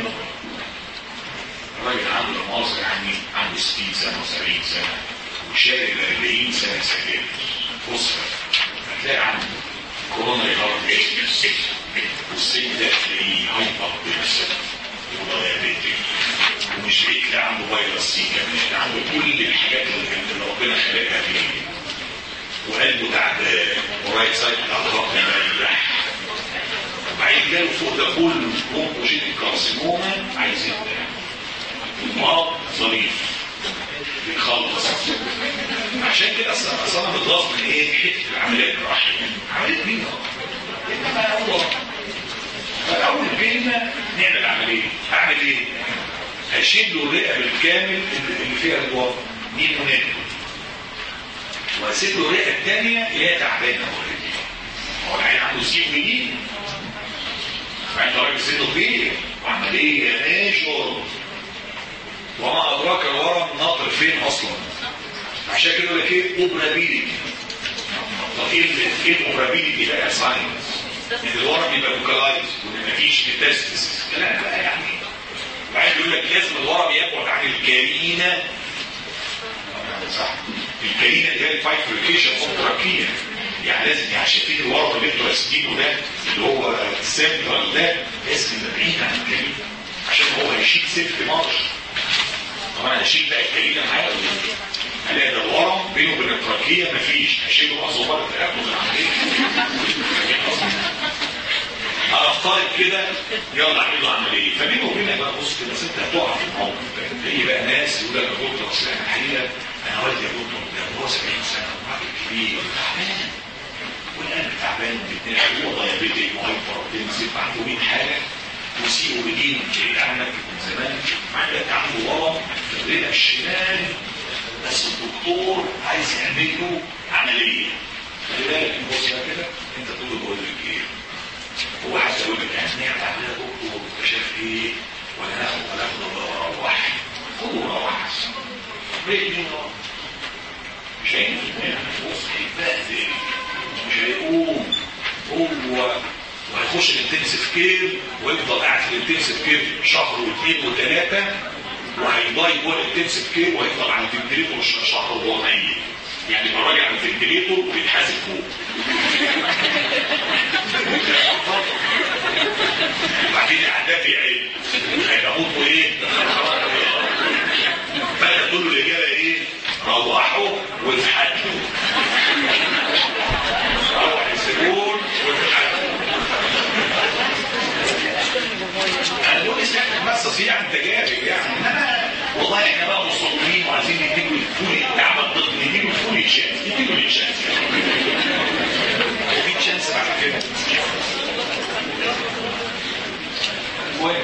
Speaker 3: الراجل عنده مؤاخذه يعني عنده 60 سنه و70 سنه وشارب 40 سنه سجاير بص هتلاقي عنده كورونا هارت ريت والسن ده تلاقيه هايبر تنشن ودايابيتك ومش بعيد تلاقي عنده فيروس سي كمان عنده كل الحاجات اللي ربنا خلقها فيه وقلبه تعبان ورايت سايد الاطراف مريح وبعدين جاله فوق ده كله برومبوجينيك كارسينوما عايز يبدا المرض ظريف بيخلص عشان كده اصلا اصلا متغاظ من ايه حته العمليات الراحيه عمليه مين انما هو فاول كلمه نعمل عمليه هعمل ايه هشيل له الرئه بالكامل اللي فيها الوضع مين ونين واسيب له الرئه الثانيه اللي هي تعبانه اوريدي هو العين عنده سي جديد عنده راجل سنه كبير وعمليه ميجور وما ادراك الورم ناطر فين اصلا عشان كده يقول لك ايه اوبرابيلتي طب ايه ايه الاوبرابيلتي ده يا ساينس ان الورم يبقى لوكالايز وان مفيش ميتاستس كلام بقى يعني بعدين يقول لك لازم الورم يبعد عن الكارينه صح الكارينه اللي هي الفايبريكيشن اوبراكيه يعني لازم يعني شايفين الورم اللي انتوا راسمينه ده اللي هو السنترال ده لازم يبقى بعيد عن الكارينه عشان هو هيشيل سيفت مارش طبعا انا اشيل بقى الكليله معايا ولا إيه؟ الاقي ده الورم بينه وبين التراكيه مفيش هشيله اصلا بره في الاكل انا افترض كده يلا اعمل له عمليه فبيني وبينك بقى بص كده ست هتقع في الموقف ده في بقى ناس يقول لك يا دكتور اصل انا الحقيقه انا والدي يا دكتور ده هو 70 سنه وراجل كبير تعبان والقلب تعبان بتاعي هو دايابيتيك وهايبر تنسيب عنده 100 حاجه وسي او بي بعيد عنك من زمان عندك عنده ورم في الرئه الشمال بس الدكتور عايز يعمل له عمليه خلي بالك بص بقى كده انت تقول له بقول لك ايه هو عايز يقول لك يعني نعمل عمليه دكتور انت شايف ايه ولا ناخد ولا ناخد ولا روح خده وروح احسن ليه مين روح مش هينفع بص هيتبهدل مش هيقوم هو وهيخش الانتنسيف كير ويفضل قاعد في الانتنسيف كير شهر واثنين وثلاثه وهيضاي جوه الانتنسيف كير وهيفضل على الفنتليتور شهر وهو ميت يعني يبقى راجع على الفنتليتور ويتحاسب فوق وبعدين الاعداء في عين هيبقى موته ايه؟ فانا تقول له الاجابه ايه؟ روحوا واتحدوا روح السجون واتحدوا انا بقول اسمع بس في يعني تجارب يعني انما والله احنا بقى مصممين وعايزين نديله الفول التعب ضد نديله الفول تشانس نديله التشانس وفي تشانس بعد كده المهم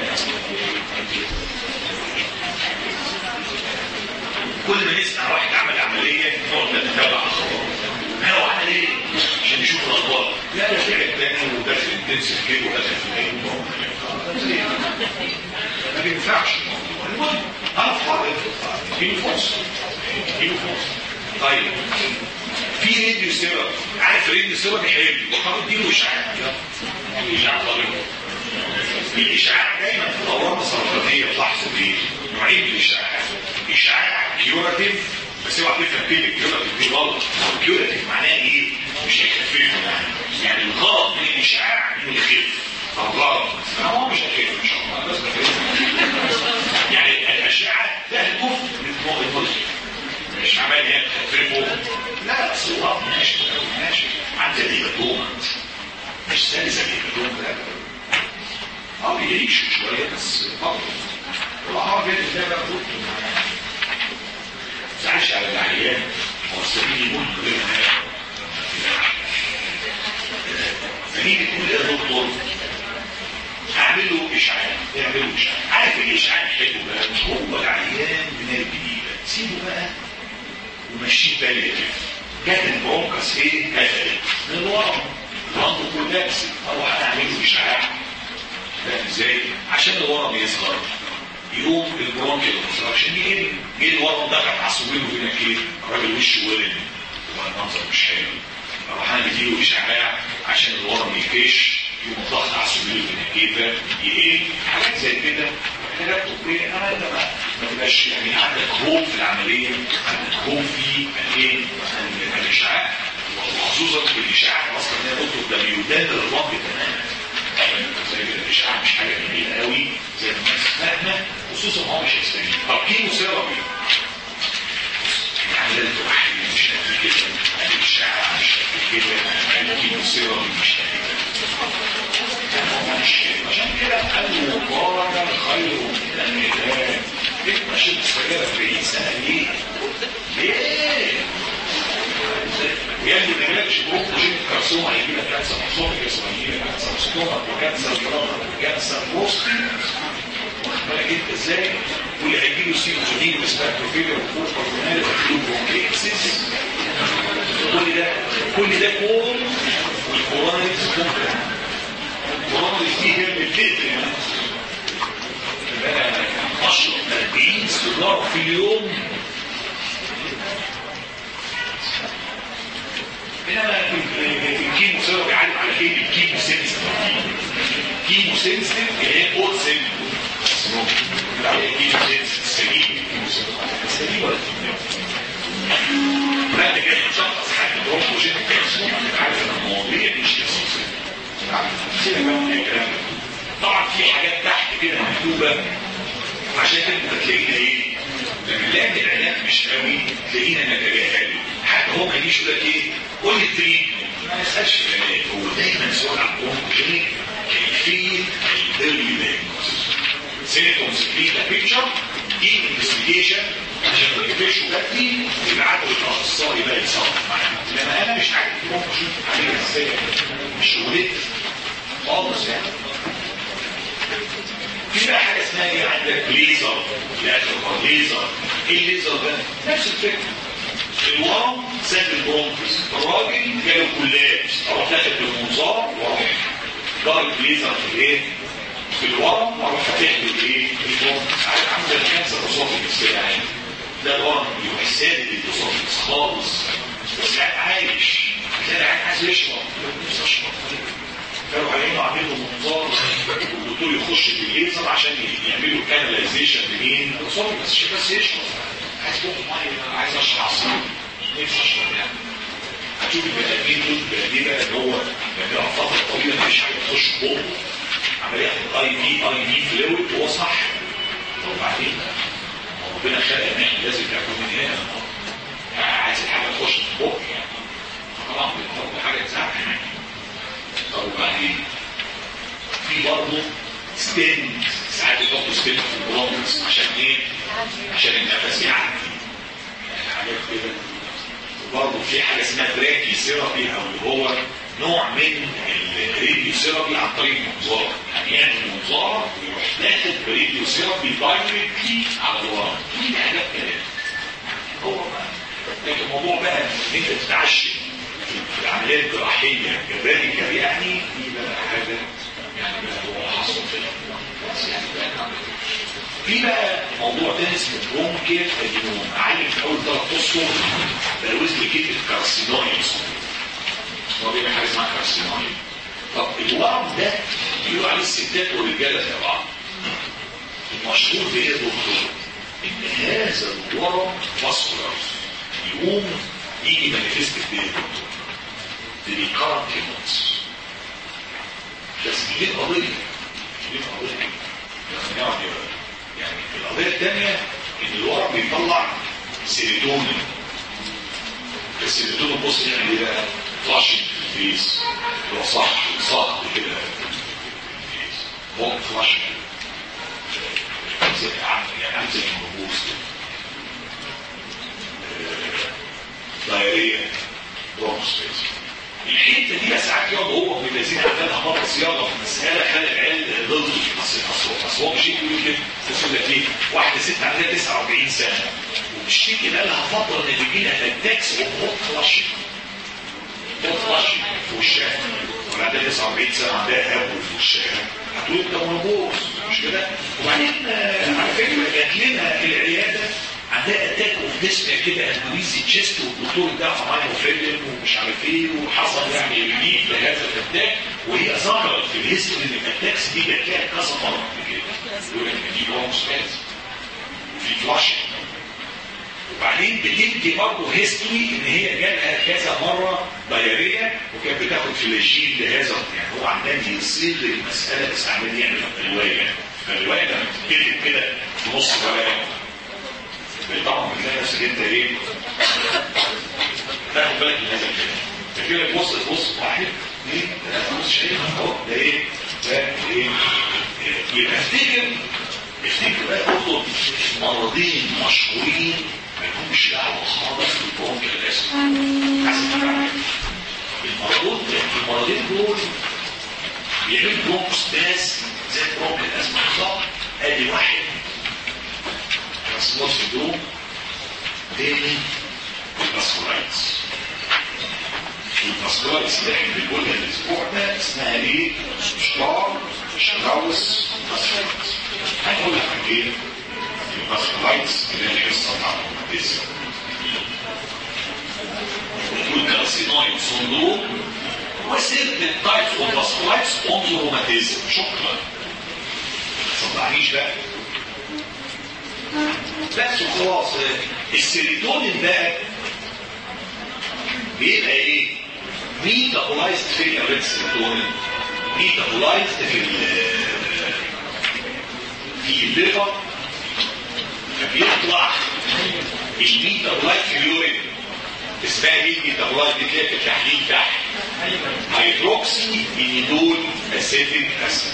Speaker 3: كل ما نسمع واحد عمل عمليه نقعد نتابع اخباره هو عمل ايه عشان نشوف الاخبار لا ده تعب تاني وداخل انتنسيف كده وداخل في ايه ما بينفعش المهم انا فاضل اديله فرصه اديله فرصه طيب في راديو سيرم عارف راديو سيرم يحل وخلاص اديله اشعاع اشعاع طبيعي الاشعاع دايما في الاورام السرطانيه تلاحظوا ايه نوعين من الاشعاعات اشعاع كيوراتيف بس اوعى تفهم كلمه كيوراتيف دي غلط كيوراتيف معناها ايه مش هيخففه يعني يعني الغرض من الاشعاع انه يخف الغرض انا هو مش هيخف ان شاء الله بس يعني الاشعه تهدف للموت مش عمال هي تخففه لا بس الغرض ماشي ماشي عندي هيباتوما مش سلسه هيباتوما لا اه بيعيش شويه بس برضه العرب ده بقى ما تزعلش على العيان هو السبيل يموت من غير فنيجي تقول يا دكتور اعمل له اشعاع اعمل له اشعاع عارف الاشعاع حلو بقى هو العيان من الجديده سيبه بقى ومشيه بالي كده جت البرونكس ايه قفلت من الورم عنده كولابس اروح اعمل له اشعاع فاهم ازاي عشان الورم يصغر يقوم البرونكيال اوبستراكشن يقل جه الورم دخل على الصبيل وهنا كده الراجل وشه ورم والمنظر مش حلو اروح انا مديله اشعاع عشان الورم يكش يقوم الضغط على الصبيل وهنا كده يقل حاجات زي كده حاجات طبيه انا انت ما ما تبقاش يعني عندك خوف في العمليه عندك خوف في الايه الاشعاع وخصوصا الاشعاع اصلا هي دكتور ده بيدمر الرمل تماما زي كده الاشعاع مش حاجه جميله قوي زي ما الناس فاهمه خصوصا هو مش هيستجيب طب كيمو ثيرابي يعني لازم واحد مش قد كده الاشعاع مش قد كده الكيمو ثيرابي مش قد كده مش عشان كده قالوا مقارنه خير من العلاج ليه ماشي السجاير في 40 سنه ليه؟ ليه؟ ويجب العلاج شبوك وجين كارسوما هيجي لك كانسر مصوري كانسر هيجي لك كانسر ستومك وكانسر جرامر وكانسر بروستي واخد بالك انت ازاي واللي هيجي له سيروتونين وسباكتروفيليا وفوق كاربونال وهيجي له برونكيتسيس كل ده كل ده كون والكورانيز ممكن الكورانيز دي هي اللي بتقتل انا اشرب 40 سيجاره في اليوم انما الكيمو ثيرابي عارف على ايه الكيمو سينسيتيف كيمو سينسيتيف هي اول سيل الكيمو سينسيتيف سليم سليم ولا لا ده كده تشخص حاجه بروموجين كانسر عارف ان المواضيع مش طبعا في حاجات تحت كده مكتوبه عشان كده انت تلاقينا ايه وحش قوي تلاقينا نتجاهله حتى هو ما يجيش يقول لك ايه قول لي التريتمنت ما يسالش في العلاج هو دايما سؤال عن كلينيك كيفيه الايرلي دايجنوستس سيمتومز كلينيكال بيكتشر دي انفستيجيشن عشان ما يجيبش بدري يبعتوا للاخصائي بقى يتصرف معاه لما انا مش عارف ممكن اشوف عليه ازاي مش شغلتي خالص يعني في بقى حاجه اسمها ايه عندك ليزر لاتر ليزر ايه الليزر ده؟ نفس الفكره الورم سد البرونكس الراجل جاله كلابس اروح داخل بالمنظار واروح ضارب ليزر في الايه؟ في الورم واروح فاتح له الايه؟ البرونكس عارف عامل زي الكانسر اسوفيكس كده يعني ده الورم يروح سادد الاسوفيكس خالص بس قاعد عايش كده قاعد عايز يشرب نفسي اشرب كانوا عاملين عاملين له منظار والدكتور يخش بالليزر عشان يعملوا كاناليزيشن لمين؟ الاسوفيكس بس عشان بس يشرب عايز بق ميه عايز اشرب عصير نفسي اشرب يعني هتشوف البني ادمين دول البني ادمين بقى اللي هو لما يقعد فتره طويله مفيش حاجه تخش بقه عمال ياخد اي في اي في فلويد وهو صح طب وبعدين ربنا خلق ان احنا لازم ناكل من هنا عايز الحاجه تخش في بقه يعني طبعا بتحط حاجه تزعل طب وبعدين في برضه ستند ساعات يحطوا ستند في البرونكس عشان ايه؟ عشان النفس يعدي حاجات كده وبرضه في حاجه اسمها براكي سيرابي او اللي هو نوع من الراديو سيرابي عن طريق المنظار يعني يعمل منظار ويروح داخل براديو سيرابي دايركتلي على الورم دي حاجات كده هو بقى لكن الموضوع بقى ان انت تتعشم في العمليه الجراحيه كراديكال يعني دي بقى حاجه يعني بقى هو حصل في بس يعني بقى في بقى موضوع تاني اسمه برونكيت ادينوم اعلم في اول ثلاث اسطر بلوز لي كلمه كارسينويد هو بيبقى حاجه اسمها كارسينويد طب الورم ده بيقولوا عليه الستات والرجاله زي بعض المشهور بايه يا دكتور؟ ان هذا الورم فاسكولار يقوم يجي مانيفست بايه يا دكتور؟ بريكارنت هيموتس بس دي قضيه دي قضيه يعني يعني القضيه الثانيه ان الورم بيطلع سيروتونين السيروتونين بص يعني ايه بقى فلاش في الفيس اللي هو صح صح كده هو فلاش زي يعني عامل زي النبوس دايريه برونكوسبيس الحته دي ساعات يقعد هو ابن الذين عملها مره صياغه في المساله خلى العيال ضد اصل هو مش يقول كده تقول لك ايه واحده ست عندها 49 سنه وبتشتكي بقى لها فتره ان بيجي لها اتاكس وهوت فلاش هوت فلاش في وشها ولا عندها 49 سنه عندها هبو في وشها هتقول ده منبوس مش كده وبعدين على فكره جات لنا العياده عندها اتاك اوف ديسبيا كده انجليزي تشيست والدكتور بتاعها معايا فيلم ومش عارف ايه وحصل يعني ريليف لهذا الاتاك وهي ذكرت في الهيستوري ان الاتاكس دي جات لها كذا مره قبل كده يقول لك دي برونكس وفي فلاش وبعدين بتدي برضه هيستوري ان هي جالها كذا مره دايريه وكانت بتاخد فلاجيل لهذا يعني هو عمال يصير المساله بس عمال يعمل روايه فالروايه لما بتتكتب كده في نص روايه طبعا بتلاقي نفسك انت ايه تاخد بالك من هذا الكلام فكده بص بص واحد اثنين ثلاثه بص شايف اهو ده ايه ده ايه يبقى افتكر افتكر بقى برضه مرضين مشهورين ما لهمش دعوه خالص بالبرونكيال الاسم المرضون المرضين دول بيعملوا برونكس بس زي البرونكيال الاسم بالظبط ادي واحد اسمه سندروم تاني الباسكولايتس الباسكولايتس اللي احنا بنقولها الاسبوع ده اسمها ايه؟ شطار شراوس باسكولايتس هنقول لك عن ايه؟ الباسكولايتس اللي هي الحصه بتاعت الروماتيزم والكارسينويد سندروم وسيرت التايبس والباسكولايتس اون روماتيزم شكرا ما تصدعنيش بقى بس وخلاص السيروتونين بقى بيبقى ايه ميتابولايزد فين يا السيروتونين ميتابولايزد في ال في الليفر فبيطلع الميتابولايت في اليورين اسمها ايه الميتابولايت دي تلاقي في التحليل تحت هيدروكسي انيدول اسيتيك اسيد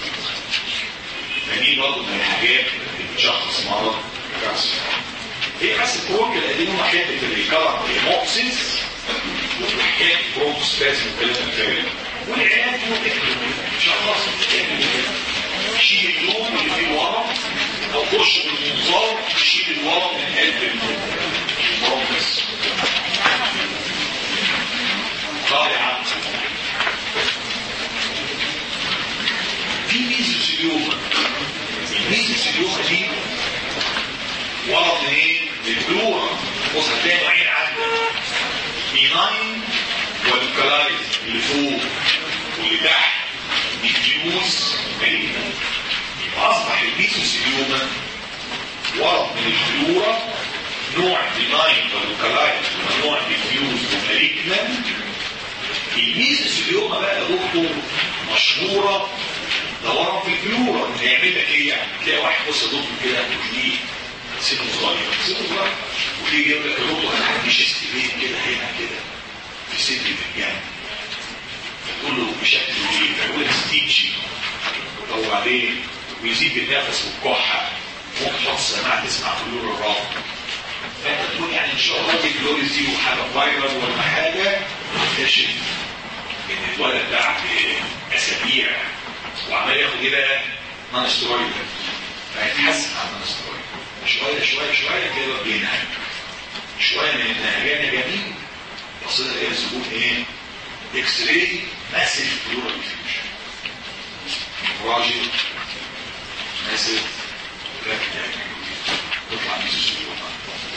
Speaker 3: فدي برضه من الحاجات اللي بتشخص مرض الكانسر هي بس الكروك القديمه حته الريكارنت هيموكسيس وحكايه بروكسبازم والكلام الفارغ والعلاج شخص شيل اللون اللي فيه ورم او خش بالمنظار شيل الورم من قلب البروكس رائعه في ميزوسيليوما الميزوسيليوما دي ورم منين؟ من البلورا بص هتلاقي نوعين عندك بيناين والكلايز اللي فوق واللي تحت ديفيوز مالينا يبقى اصبح الميزوسيليوما ورم من البلورا نوع بيناين والكلايز ونوع ديفيوز ومالينا الميزوسيليوما بقى يا دكتور مشهوره ده ورم في البلورا هيعمل لك ايه يعني؟ تلاقي واحد بص يا دكتور كده وتلاقيه سنه صغير سنه صغير وتيجي يجيب لك الرطو انا عندي شيست بين كده هنا كده في صدري في الجنب فتقول له بشكل ايه؟ فيقول لك ستيتشي او بعدين ويزيد النفس والكحه ممكن تحط سماعه تسمع طيور الراب فانت تقول يعني ان شاء الله دي كلوريز دي وحاجه فايرال ولا حاجه تكتشف ان الولد بعد اسابيع وعمال ياخد ايه بقى؟ نون سترويد فهيتحسن على النون سترويد شويه شويه شويه كده بينهج شويه من النهجان جميل بصينا ايه الزبون ايه؟ اكس راي ماسيف بلورال ديفيوجن راجل ماسيف تطلع ميزوسيليوما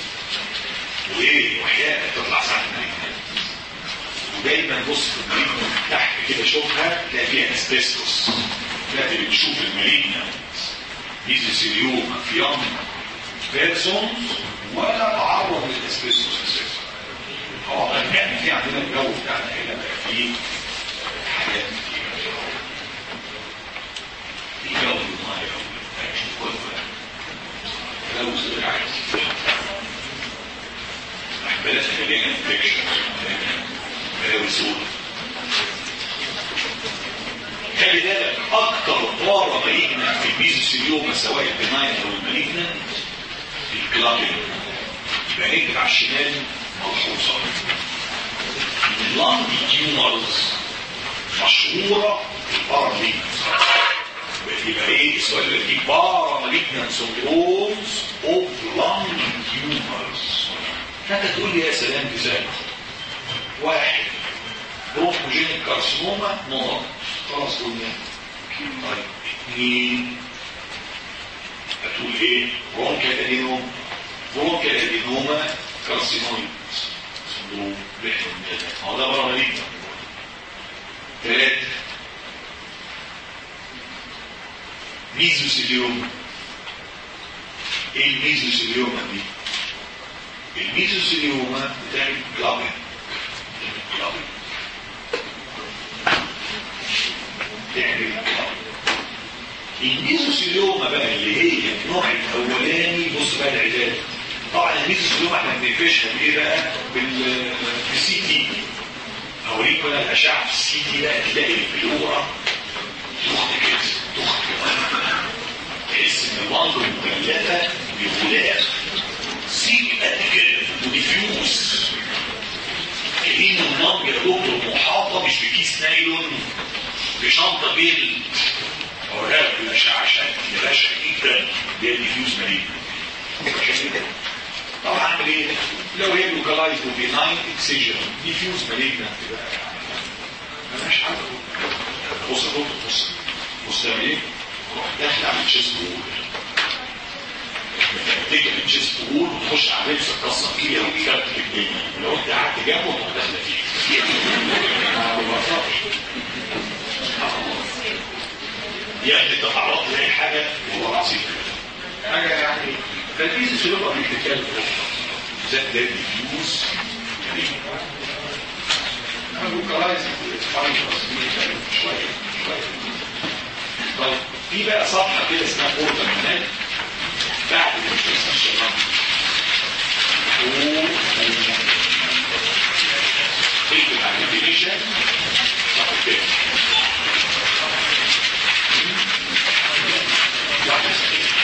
Speaker 3: وايه وحياه تطلع ساعه المريض ودايما بص في المريض تحت كده شوفها تلاقي فيها اسبستوس تلاقي بتشوف المريض ميزوسيليوما في يوم بيرسون ولا تعرض للاسبستوس اساسا طبعا يعني في عندنا الجو بتاعنا هنا بقى فيه حاجات كتير في جو الميه جو زراعي بلاش خلينا انفكشن بلاوي سود خلي بالك اكتر طاره مالجنا في الميزوسيليوما سواء البناين او المالجنا الكلابين يبقى نكتب على الشمال ملحوظه اللانج تيومرز مشهوره بالباراميت يبقى ايه السؤال اللي فيه باراماليجنان سندرومز اوف لانج تيومرز فانت تقول لي يا سلام بذلك واحد بروموجينيك كارسينوما نقط خلاص قلنا طيب اثنين هتقول ايه برونكيال ادينوم برونكيال ادينوما كارسينويد سندروم رحم هو ده بره مالينا ثلاثة ميزوسيليوما ايه الميزوسيليوما دي الميزوسيليوما بتعمل كلابين كلابين تعمل كلابين الميزوسيليوما بقى اللي هي النوع الاولاني بص بقى العلاج طبعا الميزوسيليوما احنا بنقفشها بايه بقى بال بالسي تي اوريك بقى الاشعه في السي تي بقى تلاقي البلوره تخت كده تخت كده تحس ان المنظر مكلفه بغلاف سيك قد كده وديفيوز كأن المنظر يا دكتور محاطه مش بكيس نايلون بشنطه بيل اوريها في الاشعه عشان تبقى جدا دي ديفيوز مريض طبعا اعمل ايه؟ لو هي لوكالايزد وبيناين اكسجن ديفيوز مالجنا تبقى ملهاش حل بص يا دكتور بص بص تعمل ايه؟ روح داخل على الشيست وول تيجي من الشيست وول وتخش على لبس تكسر فيها وتكتب الدنيا لو انت قعدت جنبه تروح داخله فيه يعني انت تعرضت لاي حاجه والله العظيم حاجه يعني فالفيزيس يبقى بيتكلم ذات ده ديفيوز شويه شويه طيب في بقى صفحه كده اسمها بورتا هناك بعد الانفكشن اكتب على الديفينيشن صح كده واحد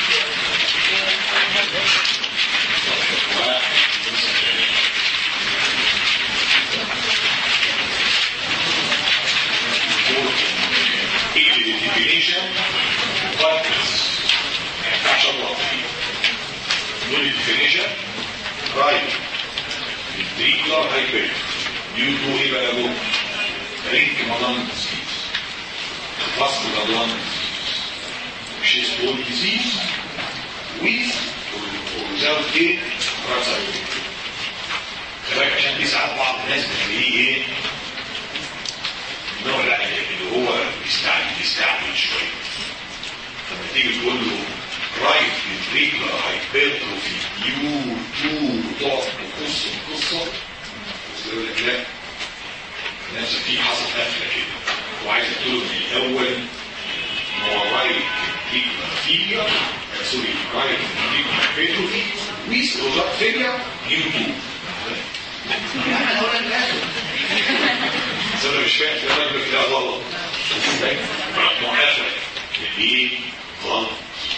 Speaker 3: اكتب الديفينيشن وقتس ما ينفعش الله فيه نقول الديفينيشن رايت ventricular hypertrophy due to ايه بقى له رينك مالان ديزيز vascular lung disease which is bone disease with or without ايه راسايتي خلاك عشان دي ساعات بعض الناس بتلاقيه ايه النوع لا اللي هو بيستعجل بيستعجل شويه لما تيجي تقول له رايت ventricular hypertrophy due to تقعد تقص القصه يقول لك لا نفس في حصل قفله كده وعايز تقول له من الاول ان هو رايت ventricular failure آه، سوري رايت ventricular hypertrophy with result failure due to يعني انا هقول لك الاخر بس انا مش فاهم في الراجل كده غلط معافى ليه غلط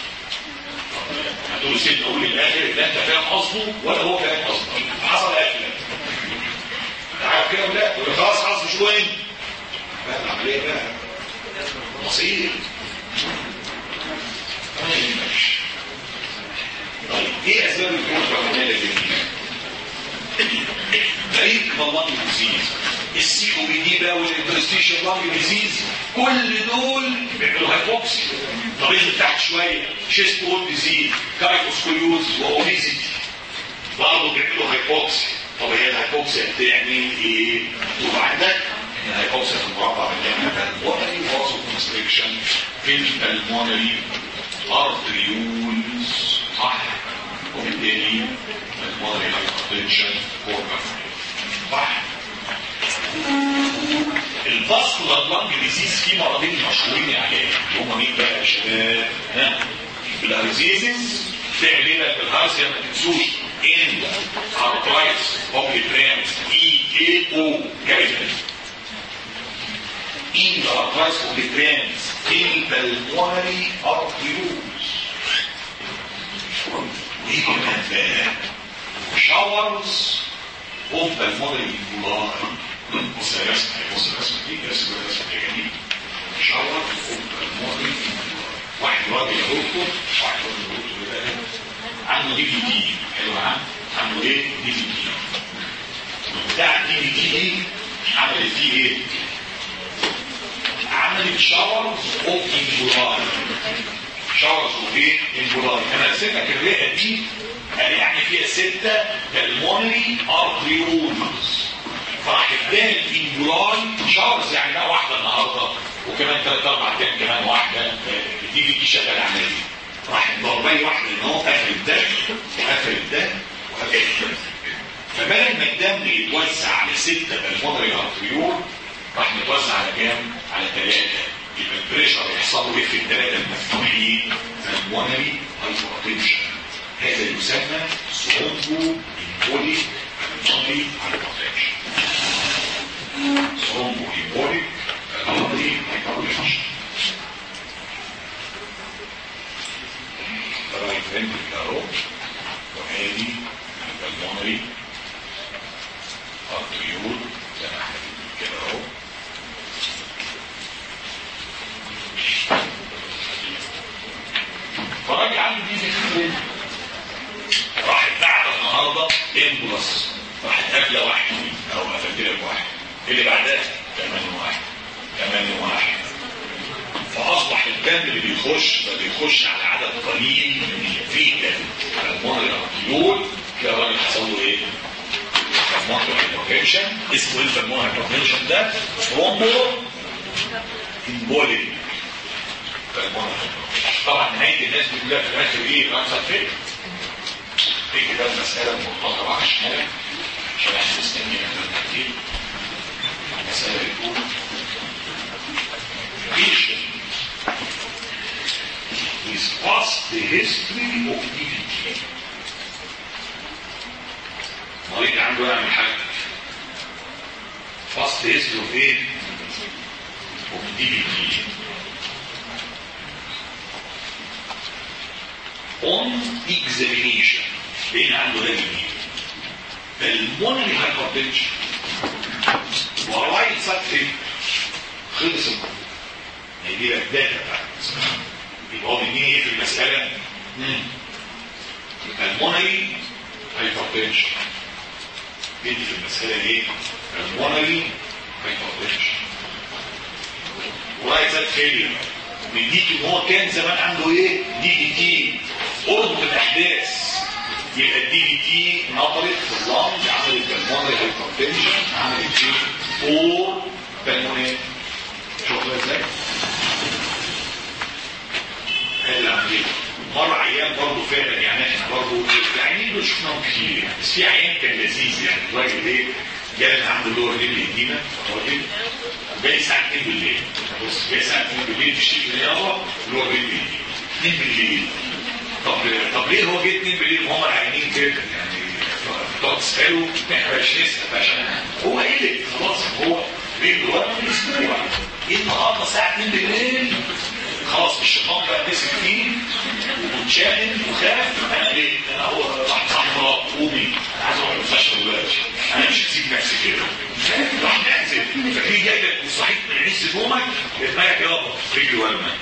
Speaker 3: هتقول سيد اقول الاخر لا انت فاهم قصده ولا هو فاهم قصده حصل قفله عارف كده ولا لا يقول خلاص خلاص مش وين بقى العمليه بقى مصير ما يهمكش طيب ايه اسباب الجروح العماليه دي فريق مالان ديزيز السي او بي دي بقى والانترستيشن لانج ديزيز كل دول بيعملوا هايبوكسي طب انزل تحت شويه شيست بول ديزيز كايكوسكوليوز واوبيزيتي برضه بيعملوا هايبوكسي طب هي الهايبوكسيا بتعمل ايه؟ وبعدك الهايبوكسيا في المربع بتعمل بالمونري فازو كونستريكشن في البلمونري ارتريولز صح وبالتالي المونري هايبرتنشن هرمون صح الفاسكولار لانج ديزيز فيه مرضين مشهورين عليه هم مين بقى يا شباب؟ ها؟ الارزيزيس تعمل ايه بقى في الهارسيا ما تنسوش ان ارترايتس اوبليترانس اي اي او كاريتن in the arthritis of the glands in pulmonary arterioles. ايه كمان بقى؟ showers of pulmonary emboli. بص يا رسمة بص الرسمة دي رسمة رسمة جميلة. shower of pulmonary emboli. واحد راجل يا دكتور واحد راجل يا دكتور يبقى عنده دي في دي حلو معاه؟ عنده ايه؟ دي في دي. بتاع الدي في دي دي عملت فيه ايه؟ عملت شاورز اوف انجولاي شاورز اوف ايه؟ انجولاي انا رسمتك الرئه دي قال يعني فيها سته بالمونري ارتريولز فراح اداني الانجولاي شاورز يعني بقى واحده النهارده وكمان ثلاث اربع ايام كمان واحده دي دي شغاله عمليه راح ضربي واحده ان هو قفل ده وقفل ده وقفل ده فبدل ما الدم يتوزع على سته بالمونري ارتريول راح متوزع على كام؟ على ثلاثة يبقى البريشر يحصل له ايه في الثلاثة المفتوحين فالمونري هايبرتنشن هذا يسمى ثرومبو امبوليك المونري هايبرتنشن ثرومبو امبوليك المونري هايبرتنشن رايت فنتريكل اهو وادي المونري ارتريول زي ما احنا كده اهو فراجل عنده دي فكرة راحت بعد النهارده امبولس راحت قافله واحد او قفلت لك واحد اللي بعدها كمان واحد كمان واحد فاصبح الدم اللي بيخش ما بيخش على عدد قليل من الفيتا على المونري ارتيول كده الراجل حصل له ايه؟ فالمونري هايبرتنشن اسمه ايه الفالمونري هايبرتنشن ده؟ ثرومبو امبوليك فالمونري طبعا نهايه الناس كلها في الاخر ايه؟ رأسها فين؟ دي كده المساله المرتبطه عشان عشان احنا مستنيين كتير المساله بتقول patient is past the history of DVT عنده يعمل حاجه فاست هيستري اوف ايه؟ اوف دي بي تي اون اكزامينيشن لان عنده ده جديد المونري هايبرتنشن ورايت سايد فين خلص الموضوع هيجي لك داتا بتاعت يبقى هو منين ايه في المساله مم. يبقى المونري هايبرتنشن دي في المساله ايه المونري هايبرتنشن ورايت سايد فيلير مديك ان هو كان زمان عنده ايه دي دي تي قرب الاحداث يبقى الدي دي تي نطرت في اللنج عملت بالمونري هايبرتنشن عملت ايه فور بالمونري شوفوا ازاي هذه العمليه مره عيان برضه فعلا يعني احنا برضه العيانين دول شفناهم كتير يعني بس في عيان كان لذيذ يعني الراجل ايه جالنا عنده دور رجل يدينا راجل جاي الساعه 2 بالليل بص جاي الساعه 2 بالليل تشتكي لي يابا اللي هو رجل يدينا 2 بالليل طب طب ليه هو جه 2 بالليل وهم العيانين كده يعني تقعد تساله احنا مش نسال عشان هو قلق خلاص هو رجله ورا من اسبوع ايه النهارده الساعه 2 بالليل خلاص الشيطان بقى مسك فيه ومتشائم وخاف انا ليه؟ انا هو راح حمراء قومي انا عايز اروح المستشفى دلوقتي انا مش هسيب نفسي كده راح نعزل ففي جاي لك وصحيت من عز نومك دماغك يابا رجلي ورمه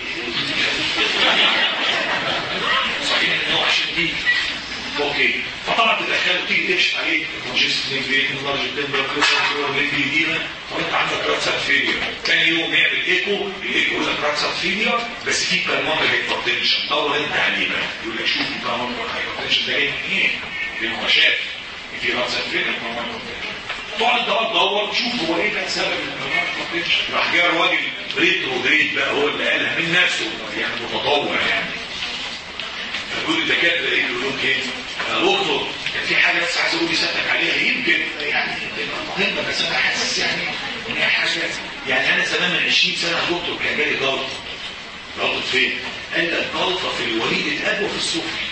Speaker 3: صحيح ان هو عشان دي اوكي فطبعا تتخيل تيجي تكشف عليه كونجست نيجريت لارج تمبر كريسر رجلي دينا وانت عندك راسات فيلير تاني يوم يعمل ايكو الايكو يقول لك راسات فيلير بس في بالمونر هايبرتنشن دور انت عليه بقى يقول لك شوف البالمونر هايبرتنشن ده جاي منين؟ لان هو شاف ان في راسات فيلير تقعد انت بقى تدور تشوف هو ايه بقى سبب البالمونر هايبرتنشن راح جاي الراجل ريتروجريد بقى هو اللي قالها من نفسه يعني متطور يعني فيقول الدكاتره ايه يقول لهم ايه يا دكتور كان في حاجه بس عايز اقول لسيادتك عليها يمكن يعني مهمه بس انا حاسس يعني ان هي حاجه يعني انا زمان من 20 سنه يا دكتور كان جالي جلطه جلطه فين؟ قال لك جلطه في الوليد الاب وفي السفلي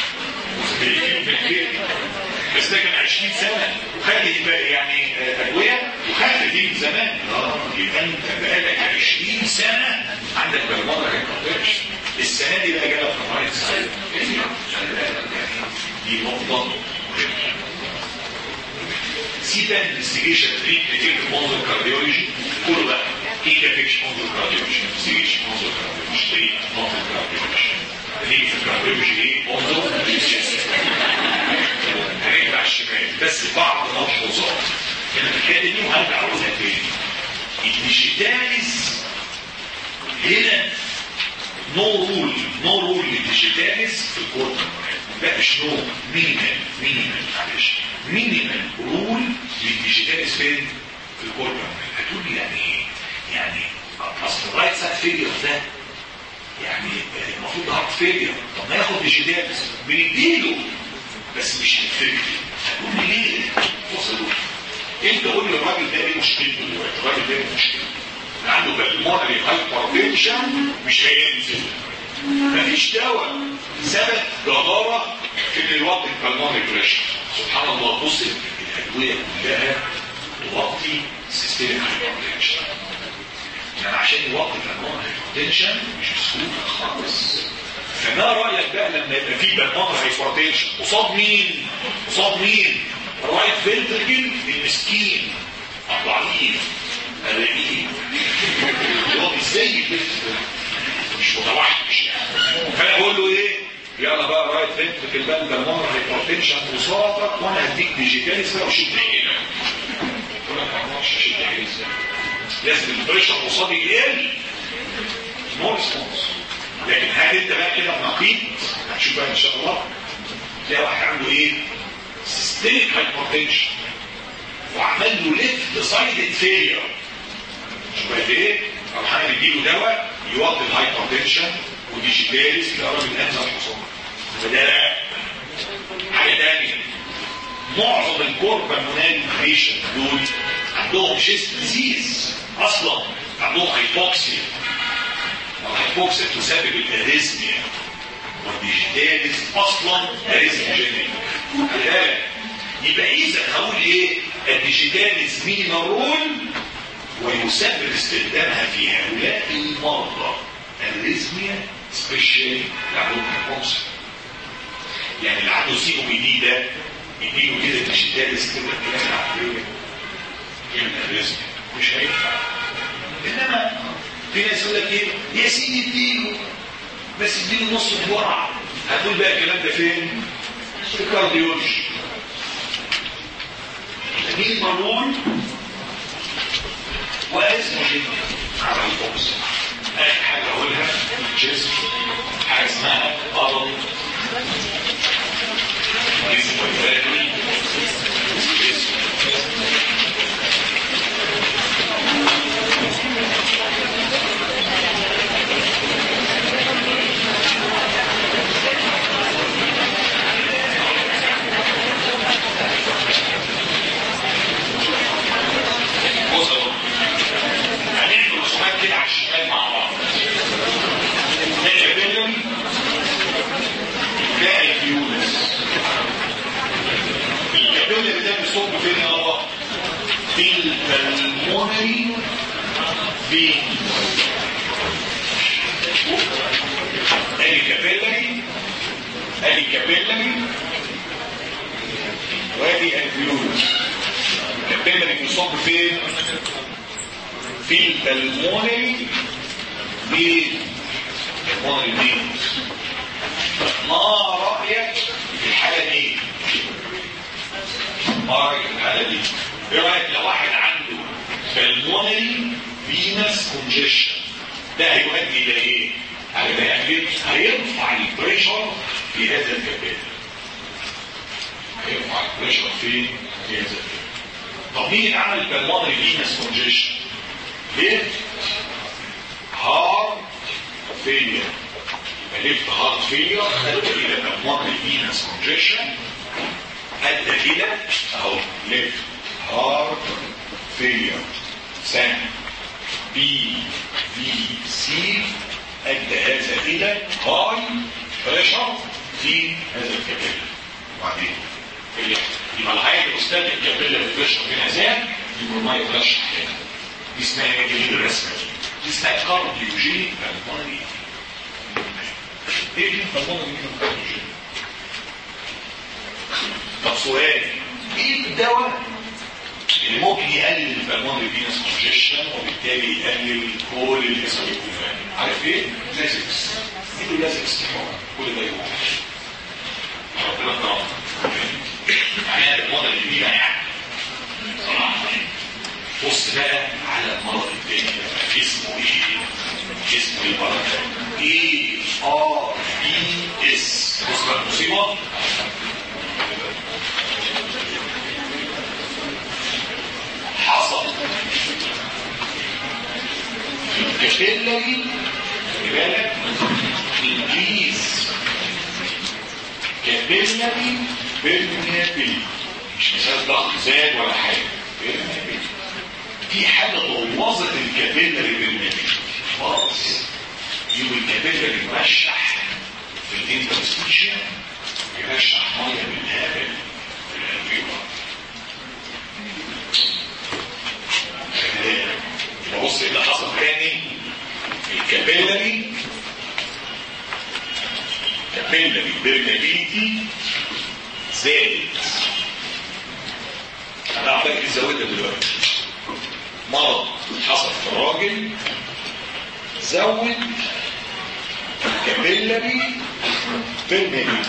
Speaker 3: بس ده كان 20 سنه وخد يبقى يعني ادويه وخد دي من زمان اه يبقى انت بقالك 20 سنه عندك بالمره هيبقى السنه دي بقى جالك قرارات سعيده دي نقطه سيبا انفستيجيشن تريتمنت منظر كارديولوجي كله بقى ايه كافيكش منظر كارديولوجي انفستيجيشن منظر كارديولوجي تريتمنت منظر كارديولوجي هنيجي في الكارديولوجي ايه منظر هنرجع الشمال بس بعض ملحوظات انا بتكلم دي وهرجع اقولها تاني الديجيتاليز هنا نو رول نو رول للديجيتاليز في الكورت لا مش نو مينيمال مينيمال معلش مينيمال رول للديجيتاليز فين؟ في الكورت هتقول لي يعني ايه؟ يعني اصل الرايت سايد فيلير ده يعني المفروض هارت فيلير طب ما ياخد ديجيتاليز بنديله بس مش هتفرق هتقول لي ليه؟ وصلوا انت قول لي الراجل ده ايه مشكلته دلوقتي؟ الراجل ده ايه مشكلته؟ عنده بالمونري هايبرتنشن مش هينزل مفيش دواء سبب جدارة في ان يوطي البلمونري بريشر سبحان الله بص الادويه كلها توطي سيستميك هايبرتنشن يعني عشان يوطي البلمونري هايبرتنشن مش بسهوله خالص فما رايك بقى لما يبقى في بالمونري هايبرتنشن قصاد مين؟ قصاد مين؟ الرايت فنترجل المسكين الضعيف الرقيق هو مش زي البنت مش متوحش يعني فانا بقول له ايه يلا بقى رايت فنترك البال ده المره هيبرتنشن قصادك وانا هديك ديجيتاليز بقى وشد هنا يقول لك ما اعرفش اشد هنا ازاي لازم البريشر قصادي يقل نو ريسبونس لكن هل انت بقى كده نقيض هتشوف بقى ان شاء الله تلاقي واحد عنده ايه سيستميك هايبرتنشن وعمل له ليفت سايد فيلير شوف قد ايه اروح انا مديله دواء يوطي الهايبرتنشن وديجيتاليز يقرب الانزل الحصان فده حاجه ثانيه معظم الكوربا بيشنت دول عندهم شيست ديزيز اصلا عندهم هايبوكسيا والهايبوكسيا تسبب الاريزميا والديجيتاليز اصلا اريزميجينيك يبقى اذا هقول ايه الديجيتاليز مينرول ويسبب استخدامها في هؤلاء المرضى الريزميا سبيشال لعبهم الكونسل يعني اللي عنده سي او بي دي ده يديله كده الديجيتاليز كده كده العقليه كلمه الريزميا مش هينفع انما في ناس يقول لك ايه يا سيدي اديله بس اديله نص الجرعه هتقول بقى الكلام ده فين؟ في الكارديولوجي مين مرون واسمه جدا على الفوكس اخر حاجه اقولها جسم حاجه اسمها قرن جسم والباقي جسم بص اهو هنعمل رسومات كده على الشمال مع بعض ده الابيلم ده الفيولس الابيلم ده بيصب فين يا بابا؟ في البلمونري في ادي كابيلري ادي كابيلري وادي الفيولس الكابيلري بيصب فين؟ في البلمونري في البلمونري فينوس ما رأيك في الحالة دي؟ ما رأيك في الحالة دي؟ ايه رأيك لو واحد عنده بلمونري فينس كونجيشن ده هيؤدي الى ايه؟ هيؤدي هيرفع البريشر في هذا الكابيلري هيرفع البريشر فين؟ في هذا الكابيلري طب مين اللي عمل البلمونري فينس كونجيشن؟ ليه؟ هارت فيلير ليفت هارت فيلير ادى الى بلمونري فينس كونجيشن ادى الى اهو ليفت هارت فيلير سام بي في سي ادى هذا الى هاي بريشر في هذا الكابيلر وبعدين يبقى الحياه الاستاذ الكابيلر بريشر في الازاز يبقى ما يقدرش حاجه دي اسمها ايه دي الرسمه دي اسمها كارديوجينيك بالمونري ايه دي بالمونري كارديوجينيك طب سؤال ايه الدواء اللي ممكن يقلل البلمونري فينس كونجيشن وبالتالي يقلل كل الاسويكوفان عارف ايه؟ لازكس ايه لازكس كل ده يروح ربنا كرم يعني البلمونري دي يعني صراحه بص بقى على المرض التاني بقى اسمه ايه؟ اسمه ايه المرض ده؟ اي ار بي اس بص بقى المصيبه حصل كابيلاري خلي بالك انجليز كابيلاري بيرميابيلي مش مثال ضغط زاد ولا حاجه بيرميابيلي في حاجه بوظت الكابيلاري بيرميابيلي خلاص يبقى الكابيلاري يرشح في الانترستيشن يرشح ميه بالهبل في الالفيولا بص اللي حصل تاني الكابيلاري كابيلاري بيرمابيليتي زادت انا اعطيك الزودة دلوقتي مرض حصل في الراجل زود كابيلاري بيرمابيليتي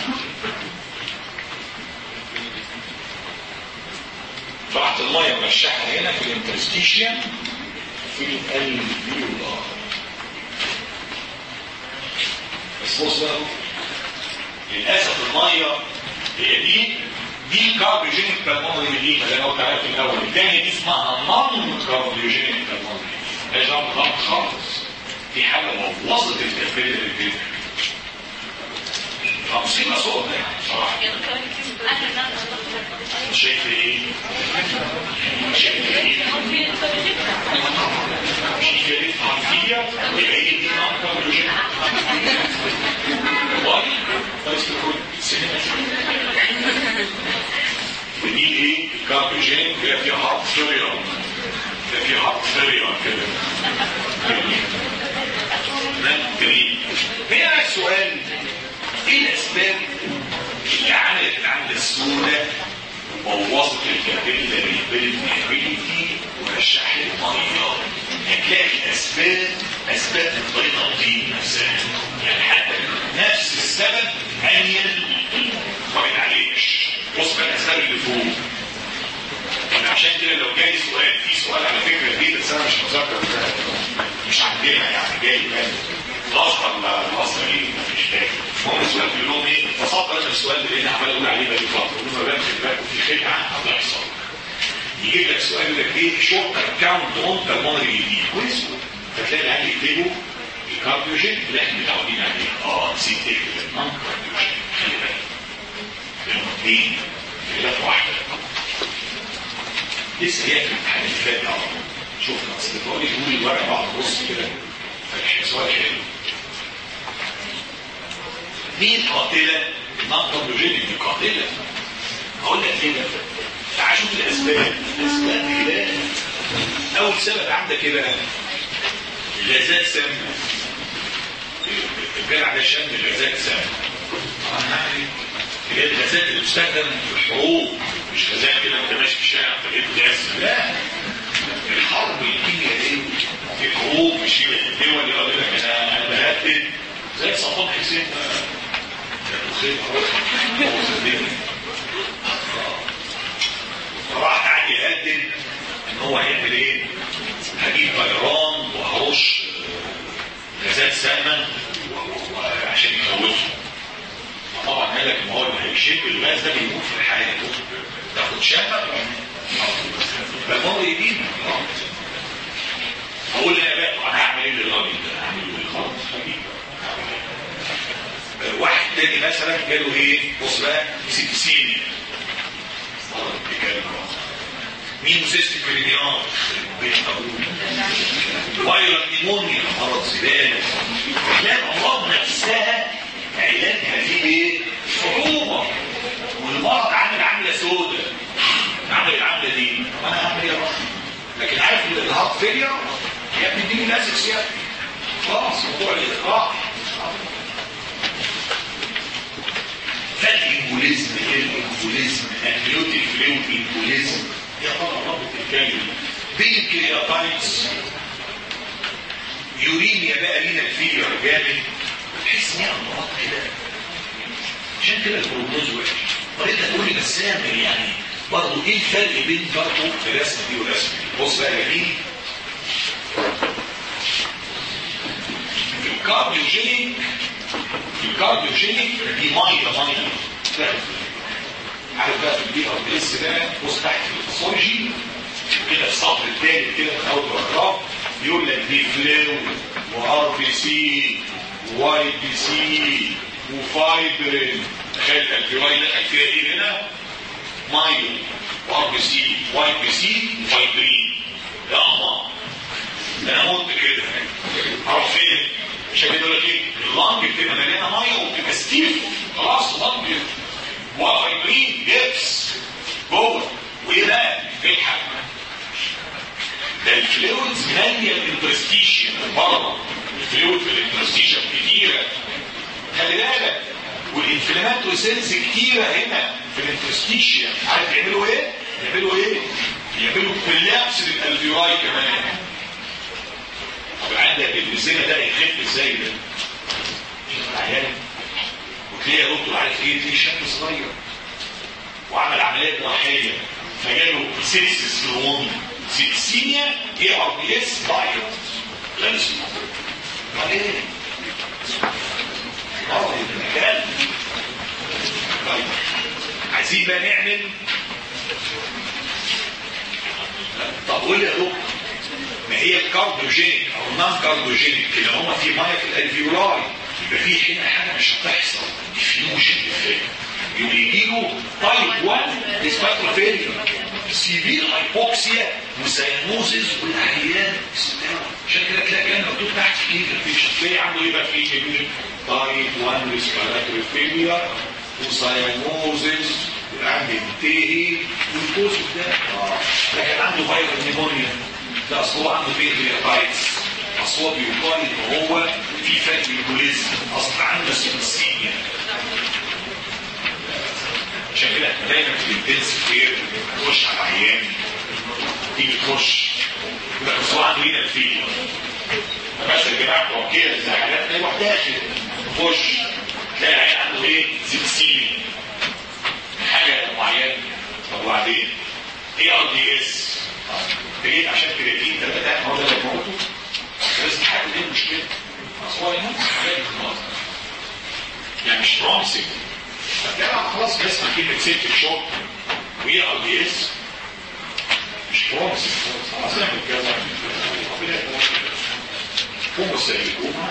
Speaker 3: راحت الميه مرشحها هنا في الانترستيشيا في الفيولار بس بص بقى للاسف الميه هي دي دي كارديوجينيك بالمونري مدينه اللي انا قلت عليها في الاول الثانيه دي اسمها نون كارديوجينيك بالمونري ده جامب غلط خالص دي حاجه بوظت الكابيلاري الفيولار مصيبه سوداء يعني بصراحه شايف ايه؟ شايف ايه؟ مش كده عارفيه يبقى هي دي نون كارديوجينيك والله بس تكون ودي كاربوجين كده في هارت فيلير ده في هارت فيلير كده تمام جميل هنا بقى السؤال ايه الاسباب اللي عملت عند السودة بوظت الكابيلاري بالميابيليتي ورشحت الميه هتلاقي الاسباب اسباب الطريقه دي نفسها يعني حتى نفس السبب انيل ما بيتعالجش بص بقى الاسباب اللي فوق يعني عشان كده لو جاي سؤال في سؤال على فكره دي بس انا مش مذكر مش عندنا يعني جاي فاهم الاصغر ولا الاصغر ايه مش فاهم المهم السؤال بيقول لهم ايه ببساطه انا السؤال اللي انا عمال اقول عليه بقالي فتره وما بالك بالك في خدعه هتحصل يجيب لك سؤال يقول لك ايه شورت كاونت اون بالمونري جديد كويس فتلاقي العيال يكتبوا الكارديوجين اللي احنا متعودين عليه اه نسيت تكتب النون كارديوجين خلي بالك الاثنين خلاف واحده لسه هي في الامتحان اللي فات ده شوف اصل بتقول لي قولي الورقه بعض بص كده فتح سؤال حلو مين قاتله النون كارديوجين دي قاتله هقول لك ليه بقى تعال شوف الاسباب الاسباب كده اول سبب عندك ايه بقى غازات سامه الجرع ده شم غازات سامه هي الغازات اللي بتستخدم في الحروب مش غازات كده انت ماشي في الشارع فلقيت غاز لا الحرب الكيميائيه في حروب مش الدول يقول لك انا انا بهدد زي صفوان حسين راح قاعد يهدد ان هو هيعمل ايه؟ هجيب طيران وهرش غازات سامه عشان يخوفهم طبعا قال لك ما هو اللي هيشم الغاز ده بيموت في الحياه تاخد شمه فالمر يدين اقول انا بقى انا هعمل ايه للراجل ده؟ هعمل ايه خلاص هجيب واحد تاني مثلا جاله ايه؟ بص بقى سيبسينيا مين سيستم كريميار بين فايرال نيمونيا مرض زباله علاج الامراض نفسها علاجها فيه ايه؟ صعوبه والمرض عامل عامله سوداء عامل العامله دي انا هعمل ايه يا رب؟ لكن عارف الهارت فيلير يا ابني اديني لازكس يا ابني خلاص موضوع الاقراع فالإمبوليزم الإمبوليزم أمنيوتيك فلويد إمبوليزم يا ترى رابط الكلمة بينكرياتايتس يوريميا بقى لينا الفيلير جامد تحس ان هي امراض كده عشان كده البروجنوز وحش طب انت تقول لي بس اعمل يعني برضه ايه الفرق بين برضه الرسمه دي والرسمه دي بص بقى يا جميل الكارديوجينيك الكارديوجينيك دي ميه ميه عارف بقى في البي ار اس ده بص تحت في الفسيولوجي كده في السطر الثاني كده من اول باراجراف يقول لك دي فلو وار بي سي واي بي سي وفايبرين تخيل الفيراي دخل فيها ايه هنا؟ مايو وار بي سي واي بي سي وفايبرين يا الله ده انا مت كده اروح فين؟ عشان كده يقول لك ايه؟ اللنج بتبقى مليانه ميه وبتبقى ستيف خلاص اللنج وفايبرين جبس جوه وايه بقى؟ الحق ده الفلويدز ماليه الانترستيشن بره الفلويد في الانترستيشن كتيره خلي بالك والانفلاماتوري سيلز كتيره هنا في الانترستيشن عارف يعملوا ايه؟ يعملوا ايه؟ يعملوا كولابس للالفيولاي كمان طب عندك الزنا ده يخف ازاي ده؟ العيان وتلاقي يا دكتور عارف ايه؟ تلاقي شاب صغير وعمل عمليه جراحيه فجاله سيبسس في الوند سيبسينيا اي ار بي اس دايت لا اسمه امال ايه؟ اه كلام طيب عايزين بقى نعمل طب قول لي يا دكتور ما هي الكارديوجينيك او النون كارديوجينيك اللي هما في ميه في الالفيولاي يبقى في هنا حاجه مش هتحصل ديفيوجن يبقى يجي له تايب 1 ديسباتروفيليا سيفير هايبوكسيا وسيانوزز والعيان عشان كده تلاقي كلام مكتوب تحت في الفيشن تلاقي عنده ايه بقى في تايب 1 ريسبيراتوري فيلير وسيانوزز العام بينتهي والكوز ده اه ده كان عنده فيروس نيمونيا ده اصل هو عنده بيريتايتس اصل هو بيقال ان هو في فات ميكوليزم اصل عنده سيبسيميا عشان كده دايما في الانتنسيف كير تخش على العيان تيجي تخش يبقى بس هو عنده هنا الفيل مثلا يا جماعه بتوع كده زي حالات تلاقي واحد داخل تخش تلاقي العيان عنده ايه؟ سيبسيميا حاجه معينه طب وبعدين ايه ار دي اس جيت عشان كرياتين ثلاثه ده هو ده اللي موته بس حاجه دي مشكله اصل هو يموت حاجات خلاص يعني مش برومسنج فتلاقي خلاص بسمع كلمه سيبتك شوك وايه ار دي اس مش برومسنج خلاص نعمل كذا ربنا يتوفق قوم السيد قوم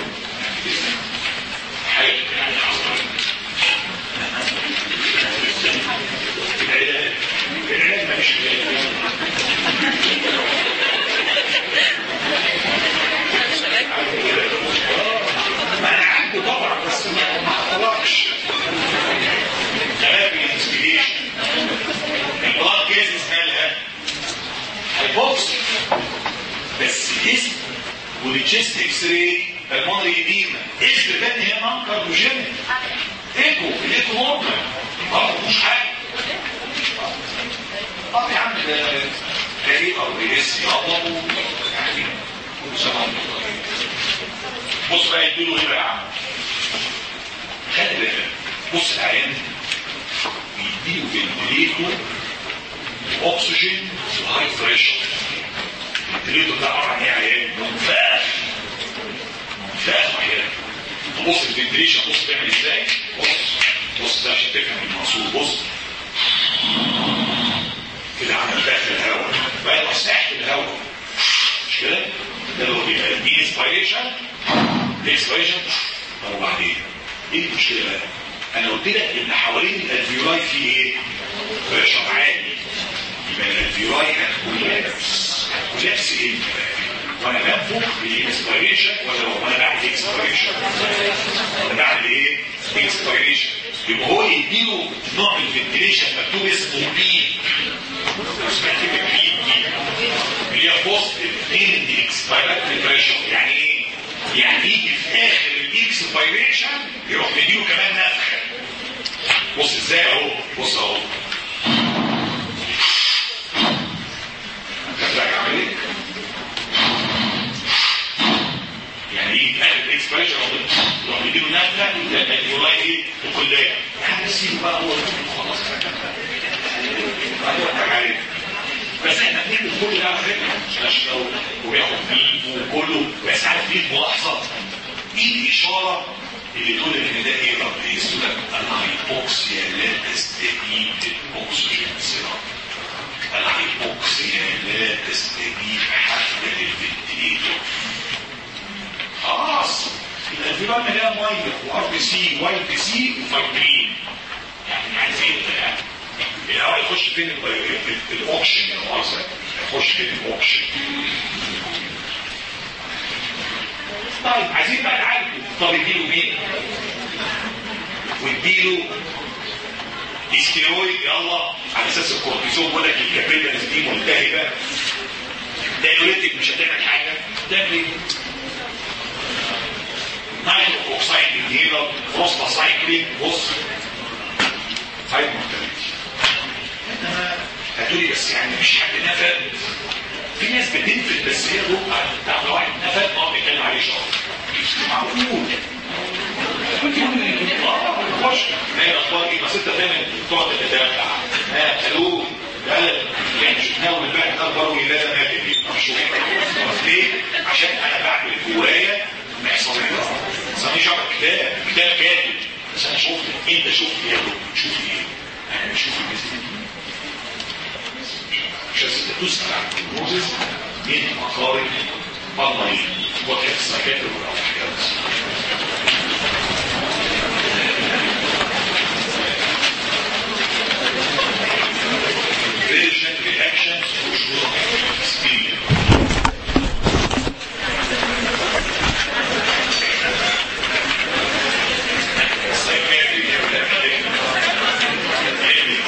Speaker 3: حي يعني حصل العلاج العلاج ماليش ما انا عندي طبعا بس ما ما اطلقش علاج الانسبيريشن البلاد كيسز مالها هيبوكسي بس الاسم والتشيست اكس راي المونري ايديما اسم تاني هي نون كاردوجينيك ايكو الايكو نورمال ما فيهوش حاجه طب يا عم ده ده ايه او دي اس يلا يعني كل سنه وانت طيب بص بقى يديله ايه بقى يا عم خلي بالك بص العيان بيديله فنتليتور اكسجين وهاي بريشر الفنتليتور ده عباره عن ايه يا عيان منفاخ منفاخ عيان تبص الفنتليشن بص بيعمل ازاي بص بص ده عشان تفهم المقصود بص كده عمل داخل الهواء بقى مساحه الهواء مش كده ده اللي هو بيبقى دي انسبيريشن دي انسبيريشن طب وبعدين ايه المشكله بقى انا قلت لك ان حوالين الالفيولاي في ايه بريشر عالي يبقى الالفيولاي هتكولابس هتكولابس ايه وانا بنفخ بالانسبيريشن ولا وانا بعمل اكسبيريشن انا بعمل ايه اكسبيريشن يبقى هو يديله نوع من الفنتليشن مكتوب اسمه بي اسمها كلمه بي دي اللي هي بوست ان اكسبيراتوري بريشر يعني ايه؟ يعني يجي في اخر الاكسبيريشن يروح مديله كمان نفخه بص ازاي اهو بص اهو خد بالك عامل ايه؟ يعني يجي في اخر الاكسبيريشن يروح مديله نفخه يبقى الولايه ايه؟ الكليه يعني سيبه بقى هو خلاص عارف بس احنا بنعمل كل ده على فكره نشره وياخد بيد وكله بس عارف ايه الملاحظه؟ ايه الاشاره اللي تقول ان ده ايه رب يقول لك الهايبوكسيا لا تستجيب للاكسجين سيراب الهايبوكسيا لا تستجيب حتى للفنتليتور خلاص الانفلام مليان ميه وار بي سي واي بي سي وفايبرين يعني عايز ايه يعني الهواء يخش فين الاوكشن يا مؤاخذه يخش فين الاوكشن طيب عايزين بقى نعالجه طب اديله مين واديله استيرويد يلا على اساس الكورتيزون بيقول لك الكابيلاريز دي ملتهبه دايوريتك مش هتعمل حاجه تعمل ايه؟ نايترو اوكسايد انهيلر فروستا سايكلين بص هاي مختلف انما هتقولي بس يعني مفيش حد نفد في ناس بتنفد بس هي دقة بتاع واحد نفد اه بيتكلم عليه شهر معقول خش هي الاخبار ايه بس انت دايما تقعد تتابع ها قالوا لا يعني شفناه من بعد اكبر ولاده ماتت مش ليه؟ عشان انا بعمل جوايا ما يحصلش بس انا شرح كتاب كتاب كاتب بس انا شفت انت شفت ايه شوف ايه انا بشوف المثل عشان تسأل عن البروزز من مقارب الله وكيف سكاتر والأحيات Version reactions وشروط speed Psychiatry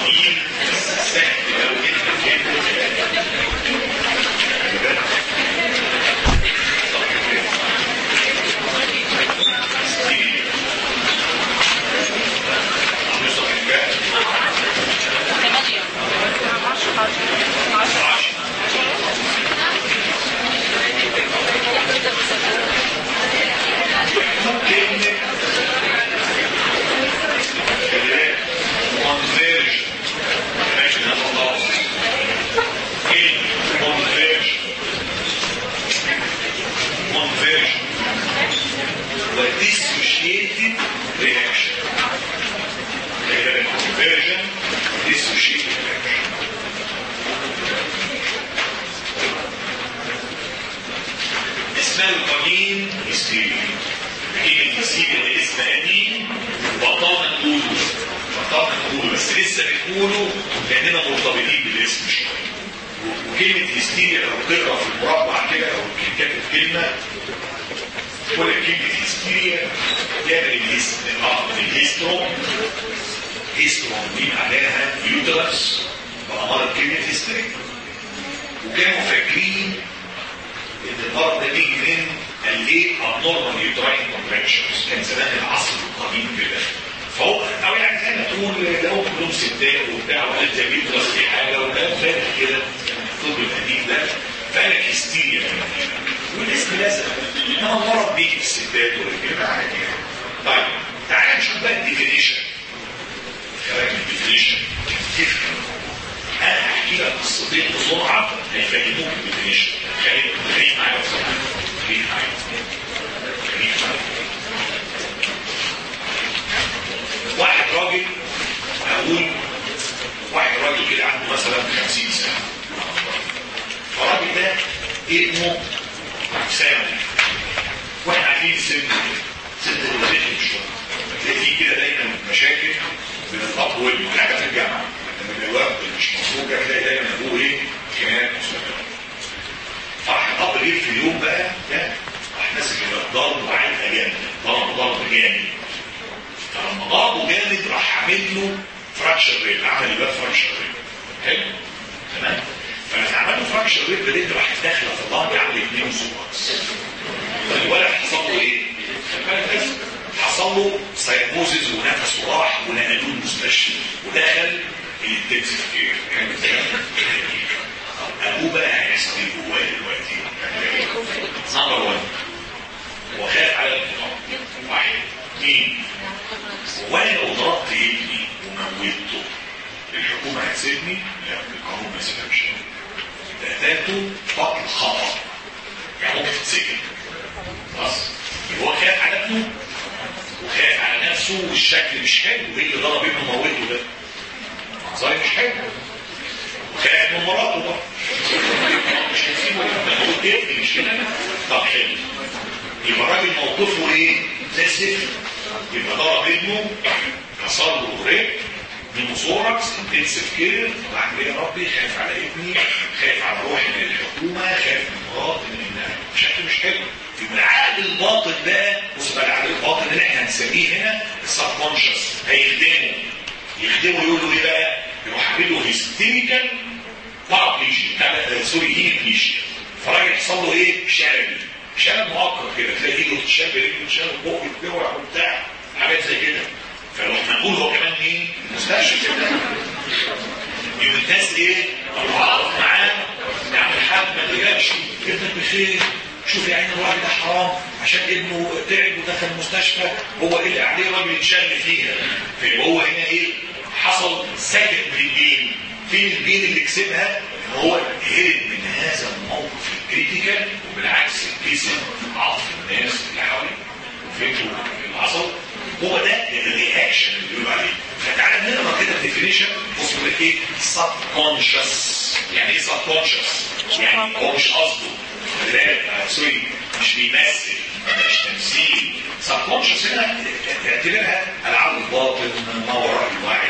Speaker 3: بس لسه بنقوله لاننا مرتبطين بالاسم شويه و- وكلمه هستيريا لو بتقرا في المربع كده او كاتب كلمه كل كلمه هستيريا جايه من الهيست اه من الهيسترو هيسترو دي معناها يوترس بأمارة كلمه هستيريا وكانوا فاكرين ان المرض ده بيجي من الايه abnormal uterine contractions كان زمان العصر القديم كده فهو او يعني زي ما تقول ده هو كلهم ستات وبتاع وقال زي بيدرس في حاجه وكلام فارغ كده الطب القديم ده فقال لك هستيريا والاسم لازم انما المرض بيجي في الستات والرجاله عادي يعني. طيب تعالى نشوف بقى الديفينيشن كلام الديفينيشن تفهم انا هحكي لك قصتين بسرعه هيفهموك الديفينيشن خليك خليك معايا بسرعه خليك معايا خليك معايا واحد راجل اقول واحد راجل كده عنده مثلا 50 سنه فالراجل ده ابنه ثانوي واحنا عارفين السن سن الريتم شويه تلاقي فيه كده دايما مشاكل بين الاب والابن حاجه في الجامعه لما الوقت مش مفروض تلاقي دايما ابوه ايه خناقات مستمره فراح الاب جه في اليوم بقى ده راح ماسك الضرب وعلقه جامد ضرب ضرب جامد فلما ضربه جامد راح عامل له فراكشر ريب عمل يبقى فراكشر ريب حلو تمام فلما عمل له فراكشر ريب ريب راح داخله في الظهر عمل اثنين سوبرز فالولد حصل له ايه؟ حصل له سايكوزيس ونفسه راح ونقلوه المستشفى ودخل الانتنسيف كير ابوه بقى هيحصل ايه جواه دلوقتي؟ نمبر 1 هو خايف على الانتقام واحد اثنين وانا لو ضربت ابني وموتته الحكومه هتسيبني؟ لا القانون ما يسيبكش تهداته قتل خطا يعني ممكن تتسجن خلاص يبقى هو خايف على ابنه وخايف على نفسه والشكل مش حلو ايه اللي ضرب ابنه وموته ده؟ منظري مش حلو وخايف من مراته بقى مش هنسيبه موت ابني مش كده طب حلو يبقى الراجل موقفه ايه؟ زي الزفت يبقى ضرب ابنه كسر له رجل نيموثوركس انتنسيف كير بعمل ايه يا ربي خايف على ابني خايف على روحي من الحكومه خايف من مراتي من الناس شكل مش حلو يبقى العقل الباطن بقى بص بقى العقل الباطن اللي احنا هنسميه هنا السب كونشس هيخدمه يخدمه يقول له ايه بقى؟ يروح عامل له هيستيريكال بارابليجيا سوري هيبليجيا فالراجل يحصل له ايه؟ شلل شلل مؤقت كده تلاقي ايده تتشال رجله تتشال بقه يتبرع وبتاع حاجات زي كده فنروح نقول هو كمان مين؟ مستشفى كده يبقى الناس ايه؟ تتعاطف معاه نعمل حد ما تقلقش ابنك بخير شوف يا عيني الراجل ده حرام عشان ابنه تعب ودخل المستشفى هو ايه اللي عليه راجل يتشل فيها فيبقى هو هنا ايه؟ حصل سكت بالجين فين الجين اللي كسبها؟ ان هو هرب من هذا الموقف الكريتيكال وبالعكس كسب عطف الناس اللي حواليه فهمتوا اللي حصل؟ هو ده الرياكشن اللي بيقولوا عليه فتعالى نقرا كده الديفينيشن بص بيقول لك ايه سب كونشس يعني ايه سب كونشس يعني هو مش قصده خلي بالك آه، سوري مش بيمثل مش تمثيل سب كونشس هنا تعتبرها العقل الباطن ما وراء الوعي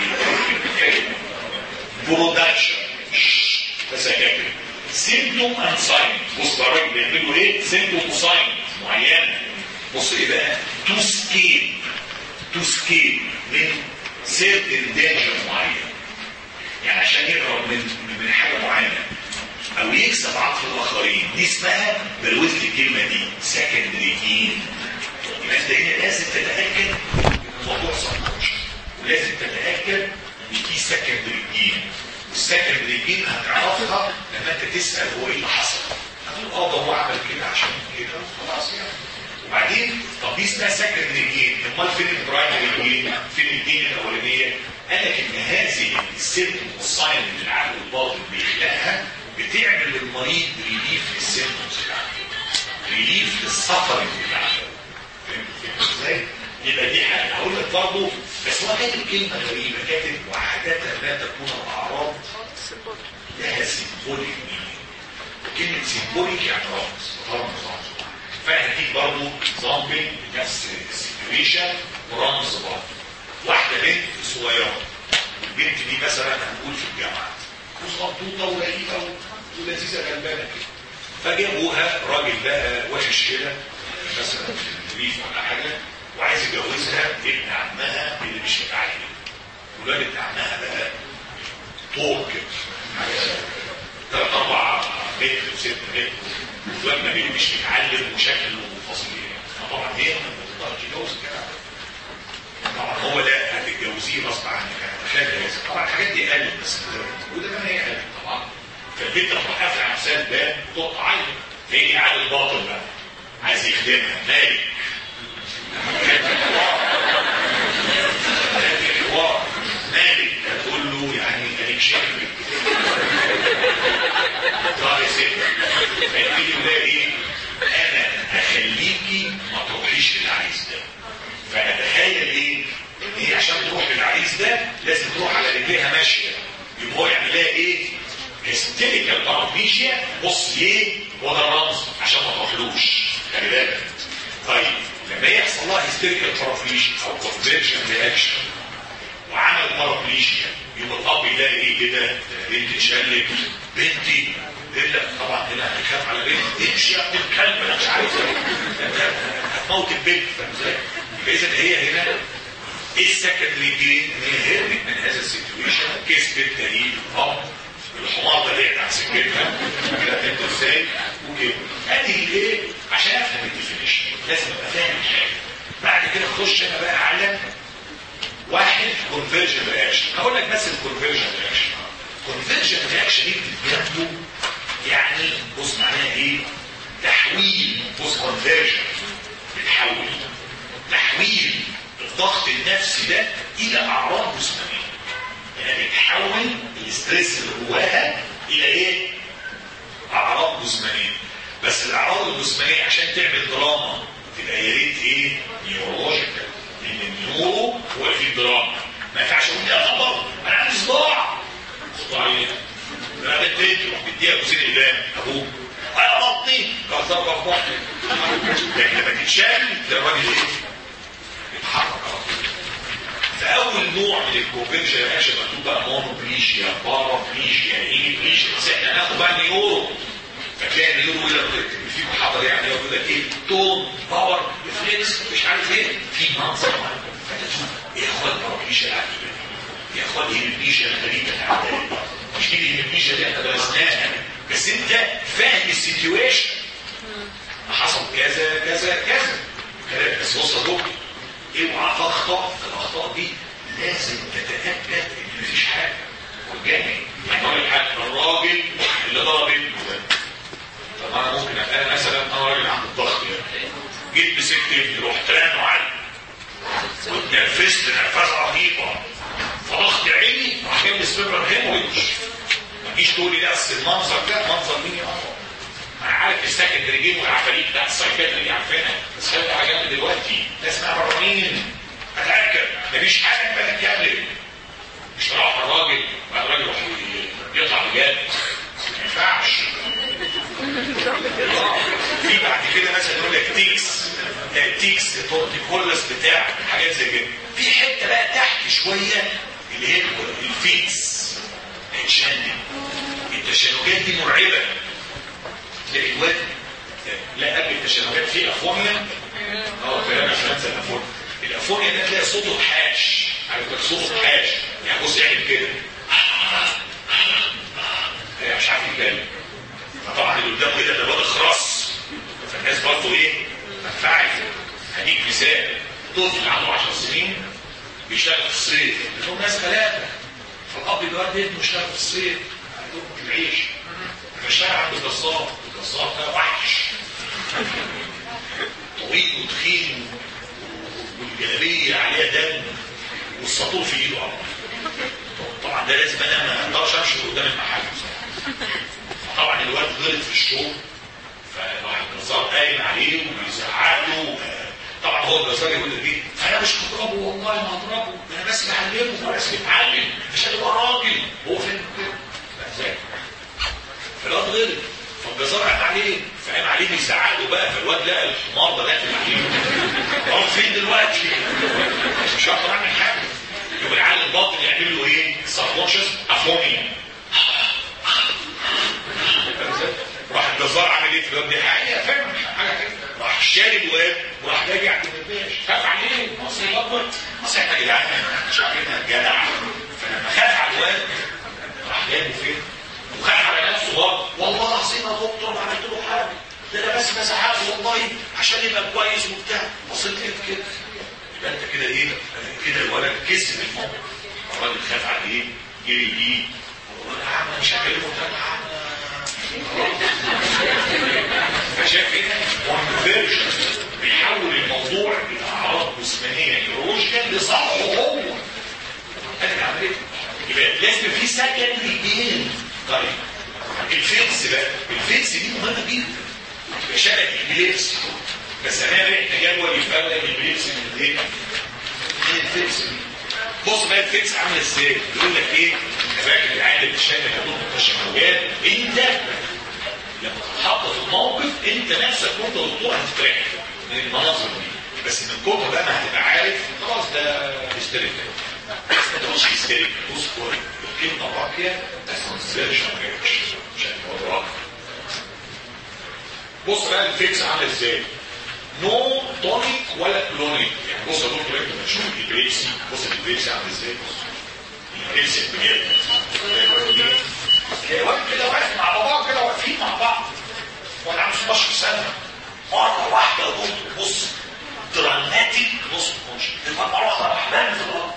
Speaker 3: برودكشن بس يا كابتن سيمتوم اند ساين بص بقى الراجل بيعملوا ايه سيمتوم وساين معينه بص ايه بقى تو سكيب تو سكيب من سيرتن دينجر معين يعني عشان يهرب من من حاجه معينه او يكسب عطف الاخرين دي اسمها بلوزت الكلمه دي سكندري جين يبقى انت هنا لازم تتاكد ان الموضوع صح ولازم تتاكد ان في سكندري جين والسكندري جين هتعرفها لما انت تسال هو ايه اللي حصل هتقول اه ده هو عمل كده عشان كده خلاص يعني وبعدين طب دي اسمها سكندري جين امال فين البرايمري جين فين الجين الاولانيه قال لك ان هذه السيمتوم والساين اللي العقل الباطن بيخلقها بتعمل للمريض ريليف للسيمتومز بتاعته ريليف للسفرنج بتاعته فهمت ازاي؟ يبقى دي حاجه هقول لك برضه بس هو كاتب كلمه غريبه كاتب وعاده لا تكون الاعراض لها سيمبوليك مينينج وكلمه سيمبوليك يعني رمز رمز رمز فانا هديك برضه اكزامبل نفس السيتويشن ورمز برضه واحده بنت صغيره البنت دي مثلا هنقول في الجامعه وصغنطوطه ولئيمه ولذيذه غلبانه كده فجابوها راجل بقى وحش كده مثلا في الريف ولا حاجه وعايز يجوزها ابن عمها اللي مش متعلم ولاد ابن عمها بقى طول كده حاجه ثلاث اربع متر وست متر ولما اللي مش متعلم وشكله فظيع فطبعا هي ما تقدرش تتجوز كده طبعا هو لا هتتجوزيه غصب عنك هتخيل جواز طبعا الحاجات دي قلت بس وده كمان هي قلت طبعا فالبنت تروح قافله على نفسها الباب تقطع عينك تيجي على الباطل بقى عايز يخدمها مالك الحوار مالك هتقول له يعني انت شكلك طيب يا ست فيبتدي يقول ايه انا هخليكي ما تروحيش للعريس ده فاتخيل ايه ان هي عشان تروح للعريس ده لازم تروح على رجليها ماشيه يبقى هو يعمل لها ايه هيستيريكال بارابيشيا بص ليه هو ده الرمز عشان ما تروحلوش خلي بالك طيب لما يحصل لها هيستيريكال بارابيشيا او كونفرجن رياكشن وعمل بارابليشيا يبقى الاب يلاقي ايه كده بنتي اتشلت بنتي الا طبعا هنا هيخاف على بنتي امشي يا ابن الكلب انا مش عارف هتموت البنت فاهم ازاي؟ يبقى اذا هي هنا ايه السكندري جين ان هي هربت من هذا السيتويشن كسبت دليل الاب الحمار ده بعد عن سكتها كده فهمت ازاي؟ وكده ادي ايه؟ عشان افهم الديفينيشن لازم ابقى فاهم الحاجه بعد كده اخش انا بقى على واحد كونفرجن رياكشن هقول لك بس الكونفرجن رياكشن كونفرجن رياكشن دي بتبدو يعني بص معناها ايه تحويل بص كونفرجن بتحول تحويل الضغط النفسي ده الى اعراض جسمانيه يعني بتحول الاستريس اللي جواها الى ايه اعراض جسمانيه بس الاعراض الجسمانيه عشان تعمل دراما تبقى يا ريت ايه نيورولوجيكال لان النيورو هو اللي فيه دراما ما ينفعش اقول يا خبر انا عندي صداع صداع ايه؟ انا بديت تروح بديها كوسين البان ابوك انا بطني كسر في بطني لكن لما تتشال ده الراجل ايه؟ يتحرك على طول فاول نوع من الكوفيرجن رياكشن مكتوب بقى مونوبليشيا بارابليشيا ايه بليشيا بس احنا هناخد بقى نيورو فتلاقي النيورو يقول لك في محاضره يعني يقول لك ايه تون باور ريفلكس مش عارف ايه في منظر ايه يا اخوان البارابليشيا اللي قاعد يا اخوان ايه البليشيا الغريبه اللي قاعده مش دي البليشيا دي احنا درسناها بس انت فاهم السيتويشن حصل كذا كذا كذا بس بص يا دكتور اوعى تخطأ في الاخطاء دي لازم تتاكد ان مفيش حاجه والجاني يعني اقول لك حاجه الراجل اللي ضرب ابنه ده طب انا ممكن ابقى مثلا انا راجل عند الضغط يعني جيت مسكت ابني رحت رانه علي واتنرفزت نرفزه رهيبه فضغط عيني راح جايب لي سبيبر هيموريدج ما تجيش تقول لي لا اصل المنظر ده منظر مين يا انا عارف السكندري جيم والعفاريت بتاع السايكاتري دي عارفينها بس خلي على جنب دلوقتي ده اسمها برامين اتاكد مفيش حاجه بقى تكمل مش راح الراجل بقى الراجل يروح يطلع بجد ما ينفعش في بعد كده مثلا يقول لك تيكس تيكس تورتيكولس بتاع حاجات زي كده في حته بقى تحت شويه اللي هي الفيتس التشنج التشنجات دي مرعبه تلاقي الواد لا قبل التشنجات في افونيا اه كلام عشان انسى الافونيا الافونيا ده تلاقي صوته حاش عارف لك صوته حاش يعني بص يعمل كده مش عارف يتكلم فطبعا اللي قدامه ايه ده الواد خرص فالناس برضه ايه منفعل هديك مثال طفل عنده 10 سنين بيشتغل في الصيف لهم ناس غلابه فالاب بيودي ابنه يشتغل في الصيف عندهم العيش فاشتغل عند الجزار الجزار ده وحش طويل وتخين والجلابيه عليها دم والساطور في ايده أمر. طبعا ده لازم انا ما اقدرش امشي قدام المحل طبعا الواد غلط في الشغل فراح الجزار قايم عليه وبيزعق له طبعا هو الجزار يقول لك ايه انا مش هضربه والله ما هضربه انا بس بعلمه انا بس بتعلم مش هتبقى راجل هو فين كده ازاي فالواد غلط فالجزار قاعد عليه فقام عليه بيزعق له بقى فالواد لقى الحمار ده داخل عليه هو فين دلوقتي مش هقدر اعمل حاجه يبقى العقل الباطن يعمل له ايه؟ سبكونشس افونيا راح الجزار عمل ايه في الواد دي حاجه فاهم حاجه كده راح شاري الواد وراح راجع عند الباش خاف عليه مصر اكبر مصر احنا يا جدعان مش عارفين جدع فلما خاف على الواد راح جايبه فين؟ وخاف على نفسه برضه والله العظيم يا دكتور ما عملت له حاجه ده انا بس مسحته والله عشان يبقى كويس وبتاع بصيت لقيت كده يبقى انت كده ايه؟ كده الولد كسب الموقف الراجل خاف عليه جري بيه يا عم انا مش هكلمه تاني يا عم فشاف ايه؟ كونفيرجن بيحول الموضوع من اعراض جسمانيه نيورولوجيا لصالحه هو انا عملت يبقى لازم في سكندري جين طيب الفيكس بقى الفيكس دي مهمه جدا يبقى شبه الابليبس بس انا احنا جدول يفرق الابليبس من الايه؟ من الفيكس دي بص بقى الفيكس عامل ازاي يقول لك ايه فاكر العالم الشامل هدول التشنجات انت لما تتحط في الموقف انت نفسك وانت دكتور هتفرح من المناظر دي بس من كتر بقى ما هتبقى عارف خلاص ده هيستيريك بس ما تقولش هيستيريك بص هو الكلمه راقيه بس ما تنساش مش هتبقى بص بقى الفيكس عامل ازاي نو تونيك ولا كلونيك يعني بص يا دكتور انت بتشوف البريكسي بص البريكسي عامل ازاي بص البريكسي بجد الواد كده واقف مع باباه كده واقفين مع بعض وانا عنده 16 سنه مره واحده يا دكتور بص دراماتيك نص كونش الواد مره واحده راح بان في الارض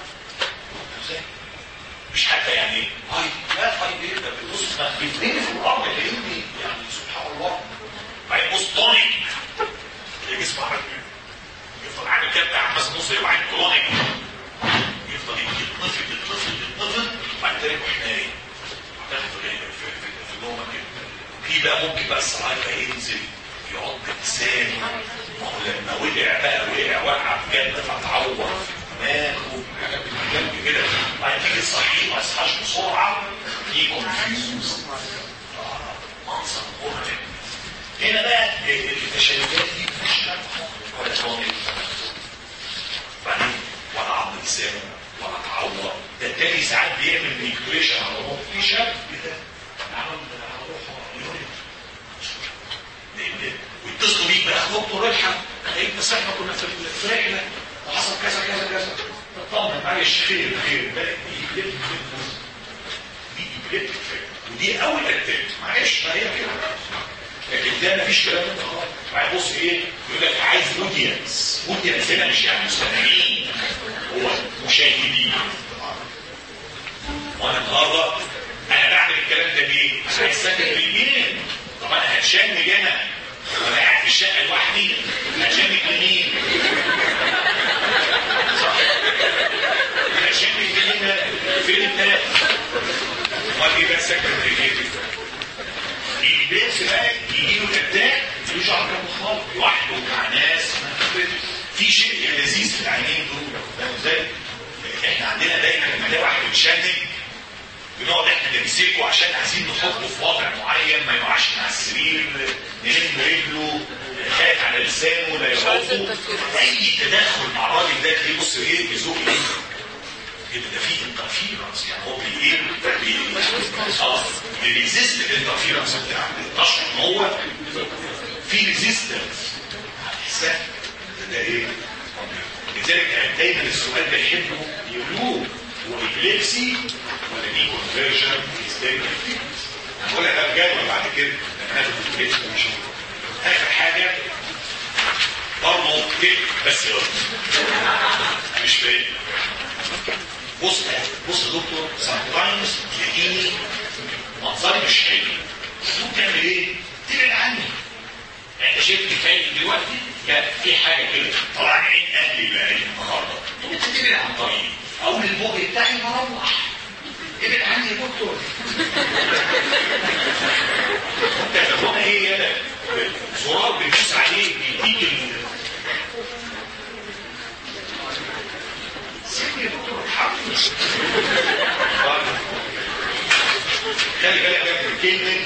Speaker 3: مش حتى يعني هاي لا هاي ايه ده بيبص بيتنين في الارض كأني يعني سبحان الله بعدين بص تونيك جسمه عمل يفضل عامل كده بتاع بس نص يبقى عين كرونيك يفضل يتنفض يتنفض يتنفض وبعد كده يروح نايم تاخده في في في النوم كده في بقى ممكن بقى الصلاة ينزل يعض لسانه ما هو لما وقع بقى وقع وقع بجد فتعور في دماغه حاجات بالجنب كده بعد تيجي تصحيه ما يصحاش بسرعه في كونفيوز منظر مرعب هنا بقى التشنجات دي مش ولا تونيك بعدين ولا عض لسانه ولا تعور ده التاني ساعات بيعمل ميكريشن على روحه في شاب كده عمل على روحه يورين ويتصلوا بيك بقى دكتور الحق انت بس احنا كنا في في رحله وحصل كذا كذا كذا تطمن معلش خير خير بقى دي دي ودي اول اتاك معلش ما هي كده لكن ده مفيش كلام ده خالص بعد بص ايه يقول لك عايز اودينس اودينس هنا مش يعني مستمعين هو مشاهدين وانا النهارده انا بعمل الكلام ده ليه؟ عشان السكن بالمين طب انا هتشنج انا وانا قاعد في الشقه لوحدي هتشنج لمين؟ صح هتشنج لمين فين الثلاثه؟ امال ايه بقى سكن بالمين؟ البيت بقى يجي له الاتاك ملوش علاقه بالخالق لوحده مع ناس في شيء لذيذ في العينين دول فاهم ازاي؟ احنا عندنا دايما لما نلاقي واحد بيتشنج بنقعد احنا نمسكه عشان عايزين نحطه في وضع معين ما يقعش من على السرير نلم رجله خايف على لسانه لا يخوفه اي تدخل مع الراجل ده تلاقيه بص ايه بيزوق ايه كده ده فيه انترفيرنس يعني هو بي ايه بي اه بيريزيست الانترفيرنس بتاعه تشعر ان هو في ريزيستنس احسان ده ايه لذلك يعني دايما السؤال ده يحبه يقولوه هو ابليبسي ولا دي كونفرجن هيستيريك هقول لك بقى الجدول بعد كده لما ناخد الابليبسي مش اخر حاجه برضه كده بس يلا مش فاهم بص بص يا دكتور sometimes تلاقيني منظري مش حلو تقوم تعمل ايه؟ تبعد عني يعني انت شايف كفايه دلوقتي لا في حاجه كده طلع عين اهلي بقى النهارده انت تبعد عن طريقي اول البوج بتاعي مروح ابعد عني يا دكتور انت تاخدها ايه يالا زرار بتدوس عليه بيديك سيبني يا دكتور اتحرك خلي بالك بقى من كلمه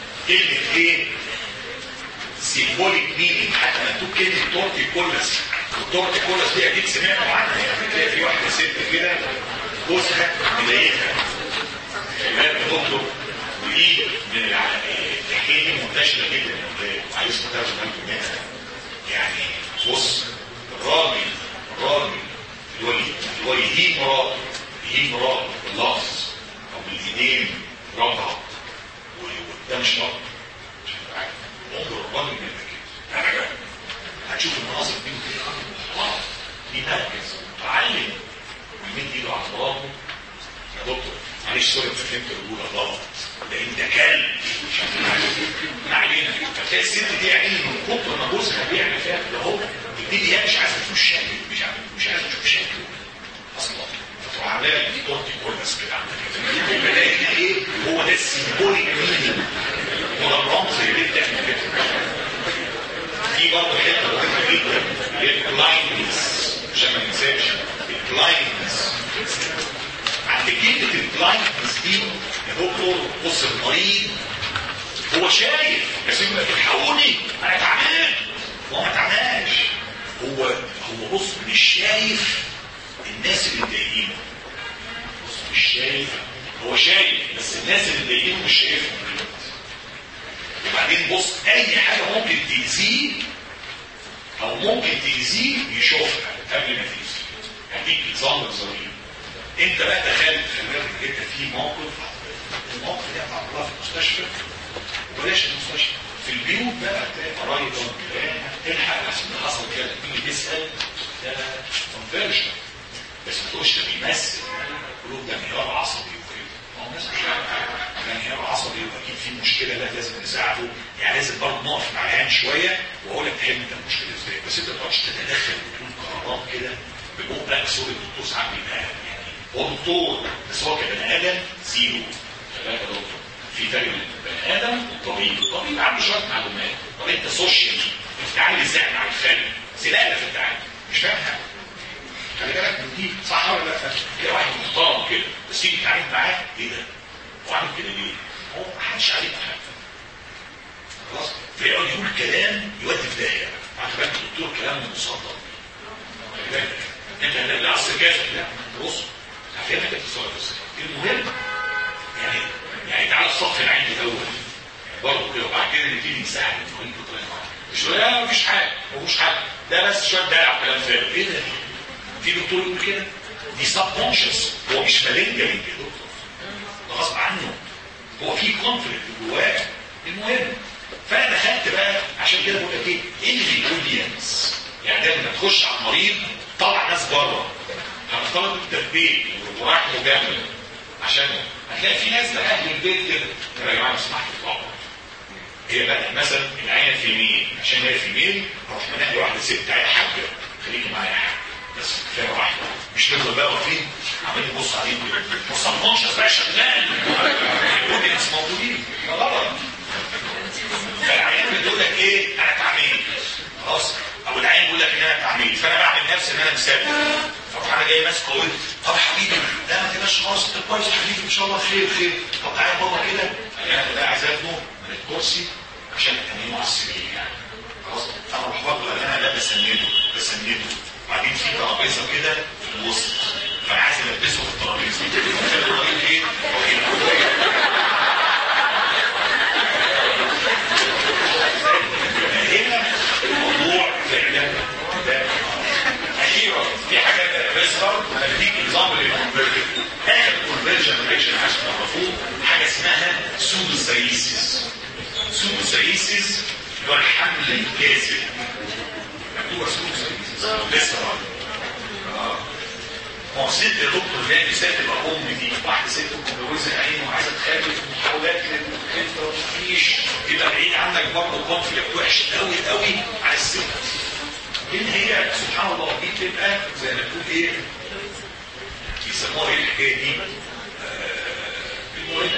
Speaker 3: كلمه ايه؟ سيمبوليك مينينج حتى مكتوب كلمه تورتي كولس والتورتيكولاس دي اكيد سمعتوا عنها يعني تلاقي في واحده ست كده جوزها مضايقها خلي بالك يا دكتور ودي من الع- الحكايه دي منتشره جدا يا اولاد عايز تاخد بالك منها يعني بص الراجل الراجل اللي هو اللي هو يهين مراته يهين مراته باللفظ او بالايدين ربعه وده مش ربع انظر الراجل من كده انا بقى هتشوف المناظر دي وكده الله دي مركز متعلم ويمد ايده على مراته يا دكتور معلش سوري في فهمت الرجوله غلط ده انت كلب مش عارف ما علينا فتلاقي الست دي عيني من كتر ما جوزها بيعمل فيها كده اهو تبتدي هي مش عايزه تشوف شكل مش عارف مش عايزه تشوف شكل اصلا فتروح عامله لك تورتي كورنس كده عندك كده بلاقي هنا ايه هو ده السيمبوليك مينينج هو ده الرمز اللي انت بتعمل كده في برضه حته مهمه جدا اللي هي البلايندنس عشان ما ننساش البلايندنس عند كلمه البلايندنس دي يا دكتور بص المريض هو شايف بس يقول لك الحقوني انا تعبان هو ما تعبانش هو هو بص مش شايف الناس اللي مضايقينه بص مش شايف هو شايف بس الناس اللي مضايقينه مش شايفهم وبعدين بص اي حاجه ممكن تاذيه او ممكن تاذيه يشوفها قبل ما تاذيه هديك اكزامبل صغير انت بقى تخيل خلي بالك انت في موقف الموقف ده هتعرضها في المستشفى وبلاش المستشفى في البيوت بقى تلاقي قرايب تلحق عشان ده حصل كده تيجي تسال ده كونفرجن بس ما تقولش ده بيمثل قلوب ده انهيار عصبي وكده ما هو الناس مش عارفه ده انهيار عصبي واكيد في مشكله لا لازم نساعده يعني لازم برضه نقف مع العيان شويه واقول لك تحل انت المشكله ازاي بس انت ما تقعدش تتدخل وتقول قرارات كده ببقك سوري الدكتور ساعات بيبقى يعني هو دكتور بس هو كبني ادم زيرو خلي بالك يا دكتور في فرق بين البني ادم والطبيب الطبيب عنده شويه معلومات طب انت سوشيال بتتعامل ازاي مع الخارج زلالة في التعامل مش فاهم حاجه خلي بالك من دي صح ولا لا تلاقي واحد محترم كده بس تيجي تتعامل معاه ايه ده هو عامل كده ليه هو ما حدش عليه حاجه خلاص فيقعد يقول كلام يودي في داهيه عارف بالك الدكتور كلام مصدق خلي بالك انت العصر كذا لا بص هفهمك التصرف المهم يعني يعني تعالى الصف العين الاول برضه كده وبعد كده نبتدي نساعد المريض بطريقه معينه مش لا مفيش حاجه مفيش حاجه ده بس شويه دلع وكلام فارغ ايه ده في دكتور يقول كده دي سب كونشس هو مش مالنجا يا دكتور ده غصب عنه هو في كونفليكت جواه المهم فانا دخلت بقى عشان كده بقول لك ايه انفيدينس يعني دايما لما تخش على المريض طلع ناس بره هنفترض انت في بيت ورايح مجامل عشان هتلاقي في ناس اهل البيت كده يا جماعه لو سمحتوا اطلعوا هي بقى مثلا العينه في ميل عشان هي في ميل اروح منقي واحده ست تعالى حاجه خليكي معايا يا حاجه بس كفايه واحده مش نفضل بقى واقفين عمالين نبص عليهم كده بص على المنشر بقى شغال الاودينس موجودين ده غلط فالعيان بتقول لك ايه انا تعبان خلاص او العين بيقول لك ان انا تعبان فانا بعمل نفسي ان انا مسافر فاروح انا جاي ماسكه اقول طب يا حبيبي لا ما تبقاش خلاص انت كويس يا حبيبي ان شاء الله خير خير طب تعالى يا بابا كده انا بقى عايز اخده من الكرسي عشان انيمه على السرير يعني خلاص فانا اروح برضه انا لا بسنده بسنده وبعدين في ترابيزه كده في الوسط فانا عايز البسه في الترابيزه الراجل ايه هنا الموضوع فعلا ده اخيرا في حاجات بيظهر انا بديك نظام للكونفرجن اخر كونفرجن ريليشن عشان تعرفوه حاجه اسمها سودوسايسيس سودوسايسيس اللي هو الحمل الكاسد مكتوبه سودوسايسيس لسه اه ما هو ست يا دكتور لا ست تبقى ام دي واحده ست متجوزه عين وعايزه تخلف محاولات للخلفه ومفيش يبقى بعيد عنك برضه كونفليكت وحش قوي قوي على الست لان هي سبحان الله دي تبقى زي ما تقول ايه بيسموها ايه الحكايه دي؟ آه، المهم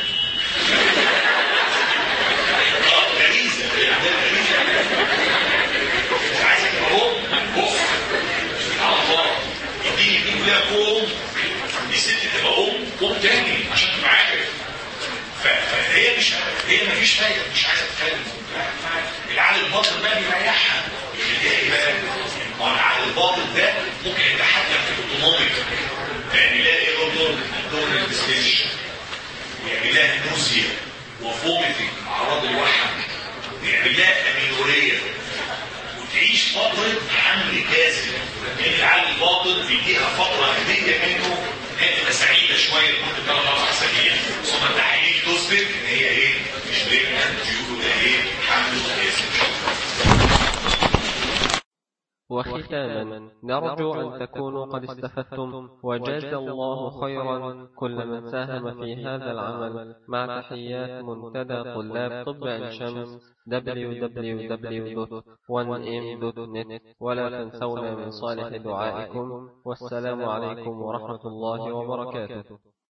Speaker 3: اه غريزه عندها غريزه مش عايزه تبقى ام بص سبحان الله يديني دي كلها كوم دي ست تبقى ام ام تاني عشان تبقى عارف ف- فهي مش هي مفيش فايده مش عايزه تتكلم العقل الباطن بقى بيريحها اللي هي ايه بقى؟ ما هو العقل الباطن ممكن يتحكم في الاوتونوميك يعني يلاقي برضه دور الديستنشن ويعمل لها نوزيا وفوميتنج اعراض الوحم ويعمل لها امينوريا وتعيش فتره حمل كاسد يعني العقل الباطن بيديها فتره هديه منه هي تبقى سعيده شويه لمده ثلاث اربع اسابيع ثم التحاليل تثبت ان هي ايه مش بريجننت يقولوا ده ايه حمل كاسد
Speaker 1: وختاما نرجو أن تكونوا قد استفدتم وجاز الله خيرا كل من ساهم في هذا العمل مع تحيات منتدى طلاب طب عين شمس www.1m.net ولا تنسونا من صالح دعائكم والسلام عليكم ورحمة الله وبركاته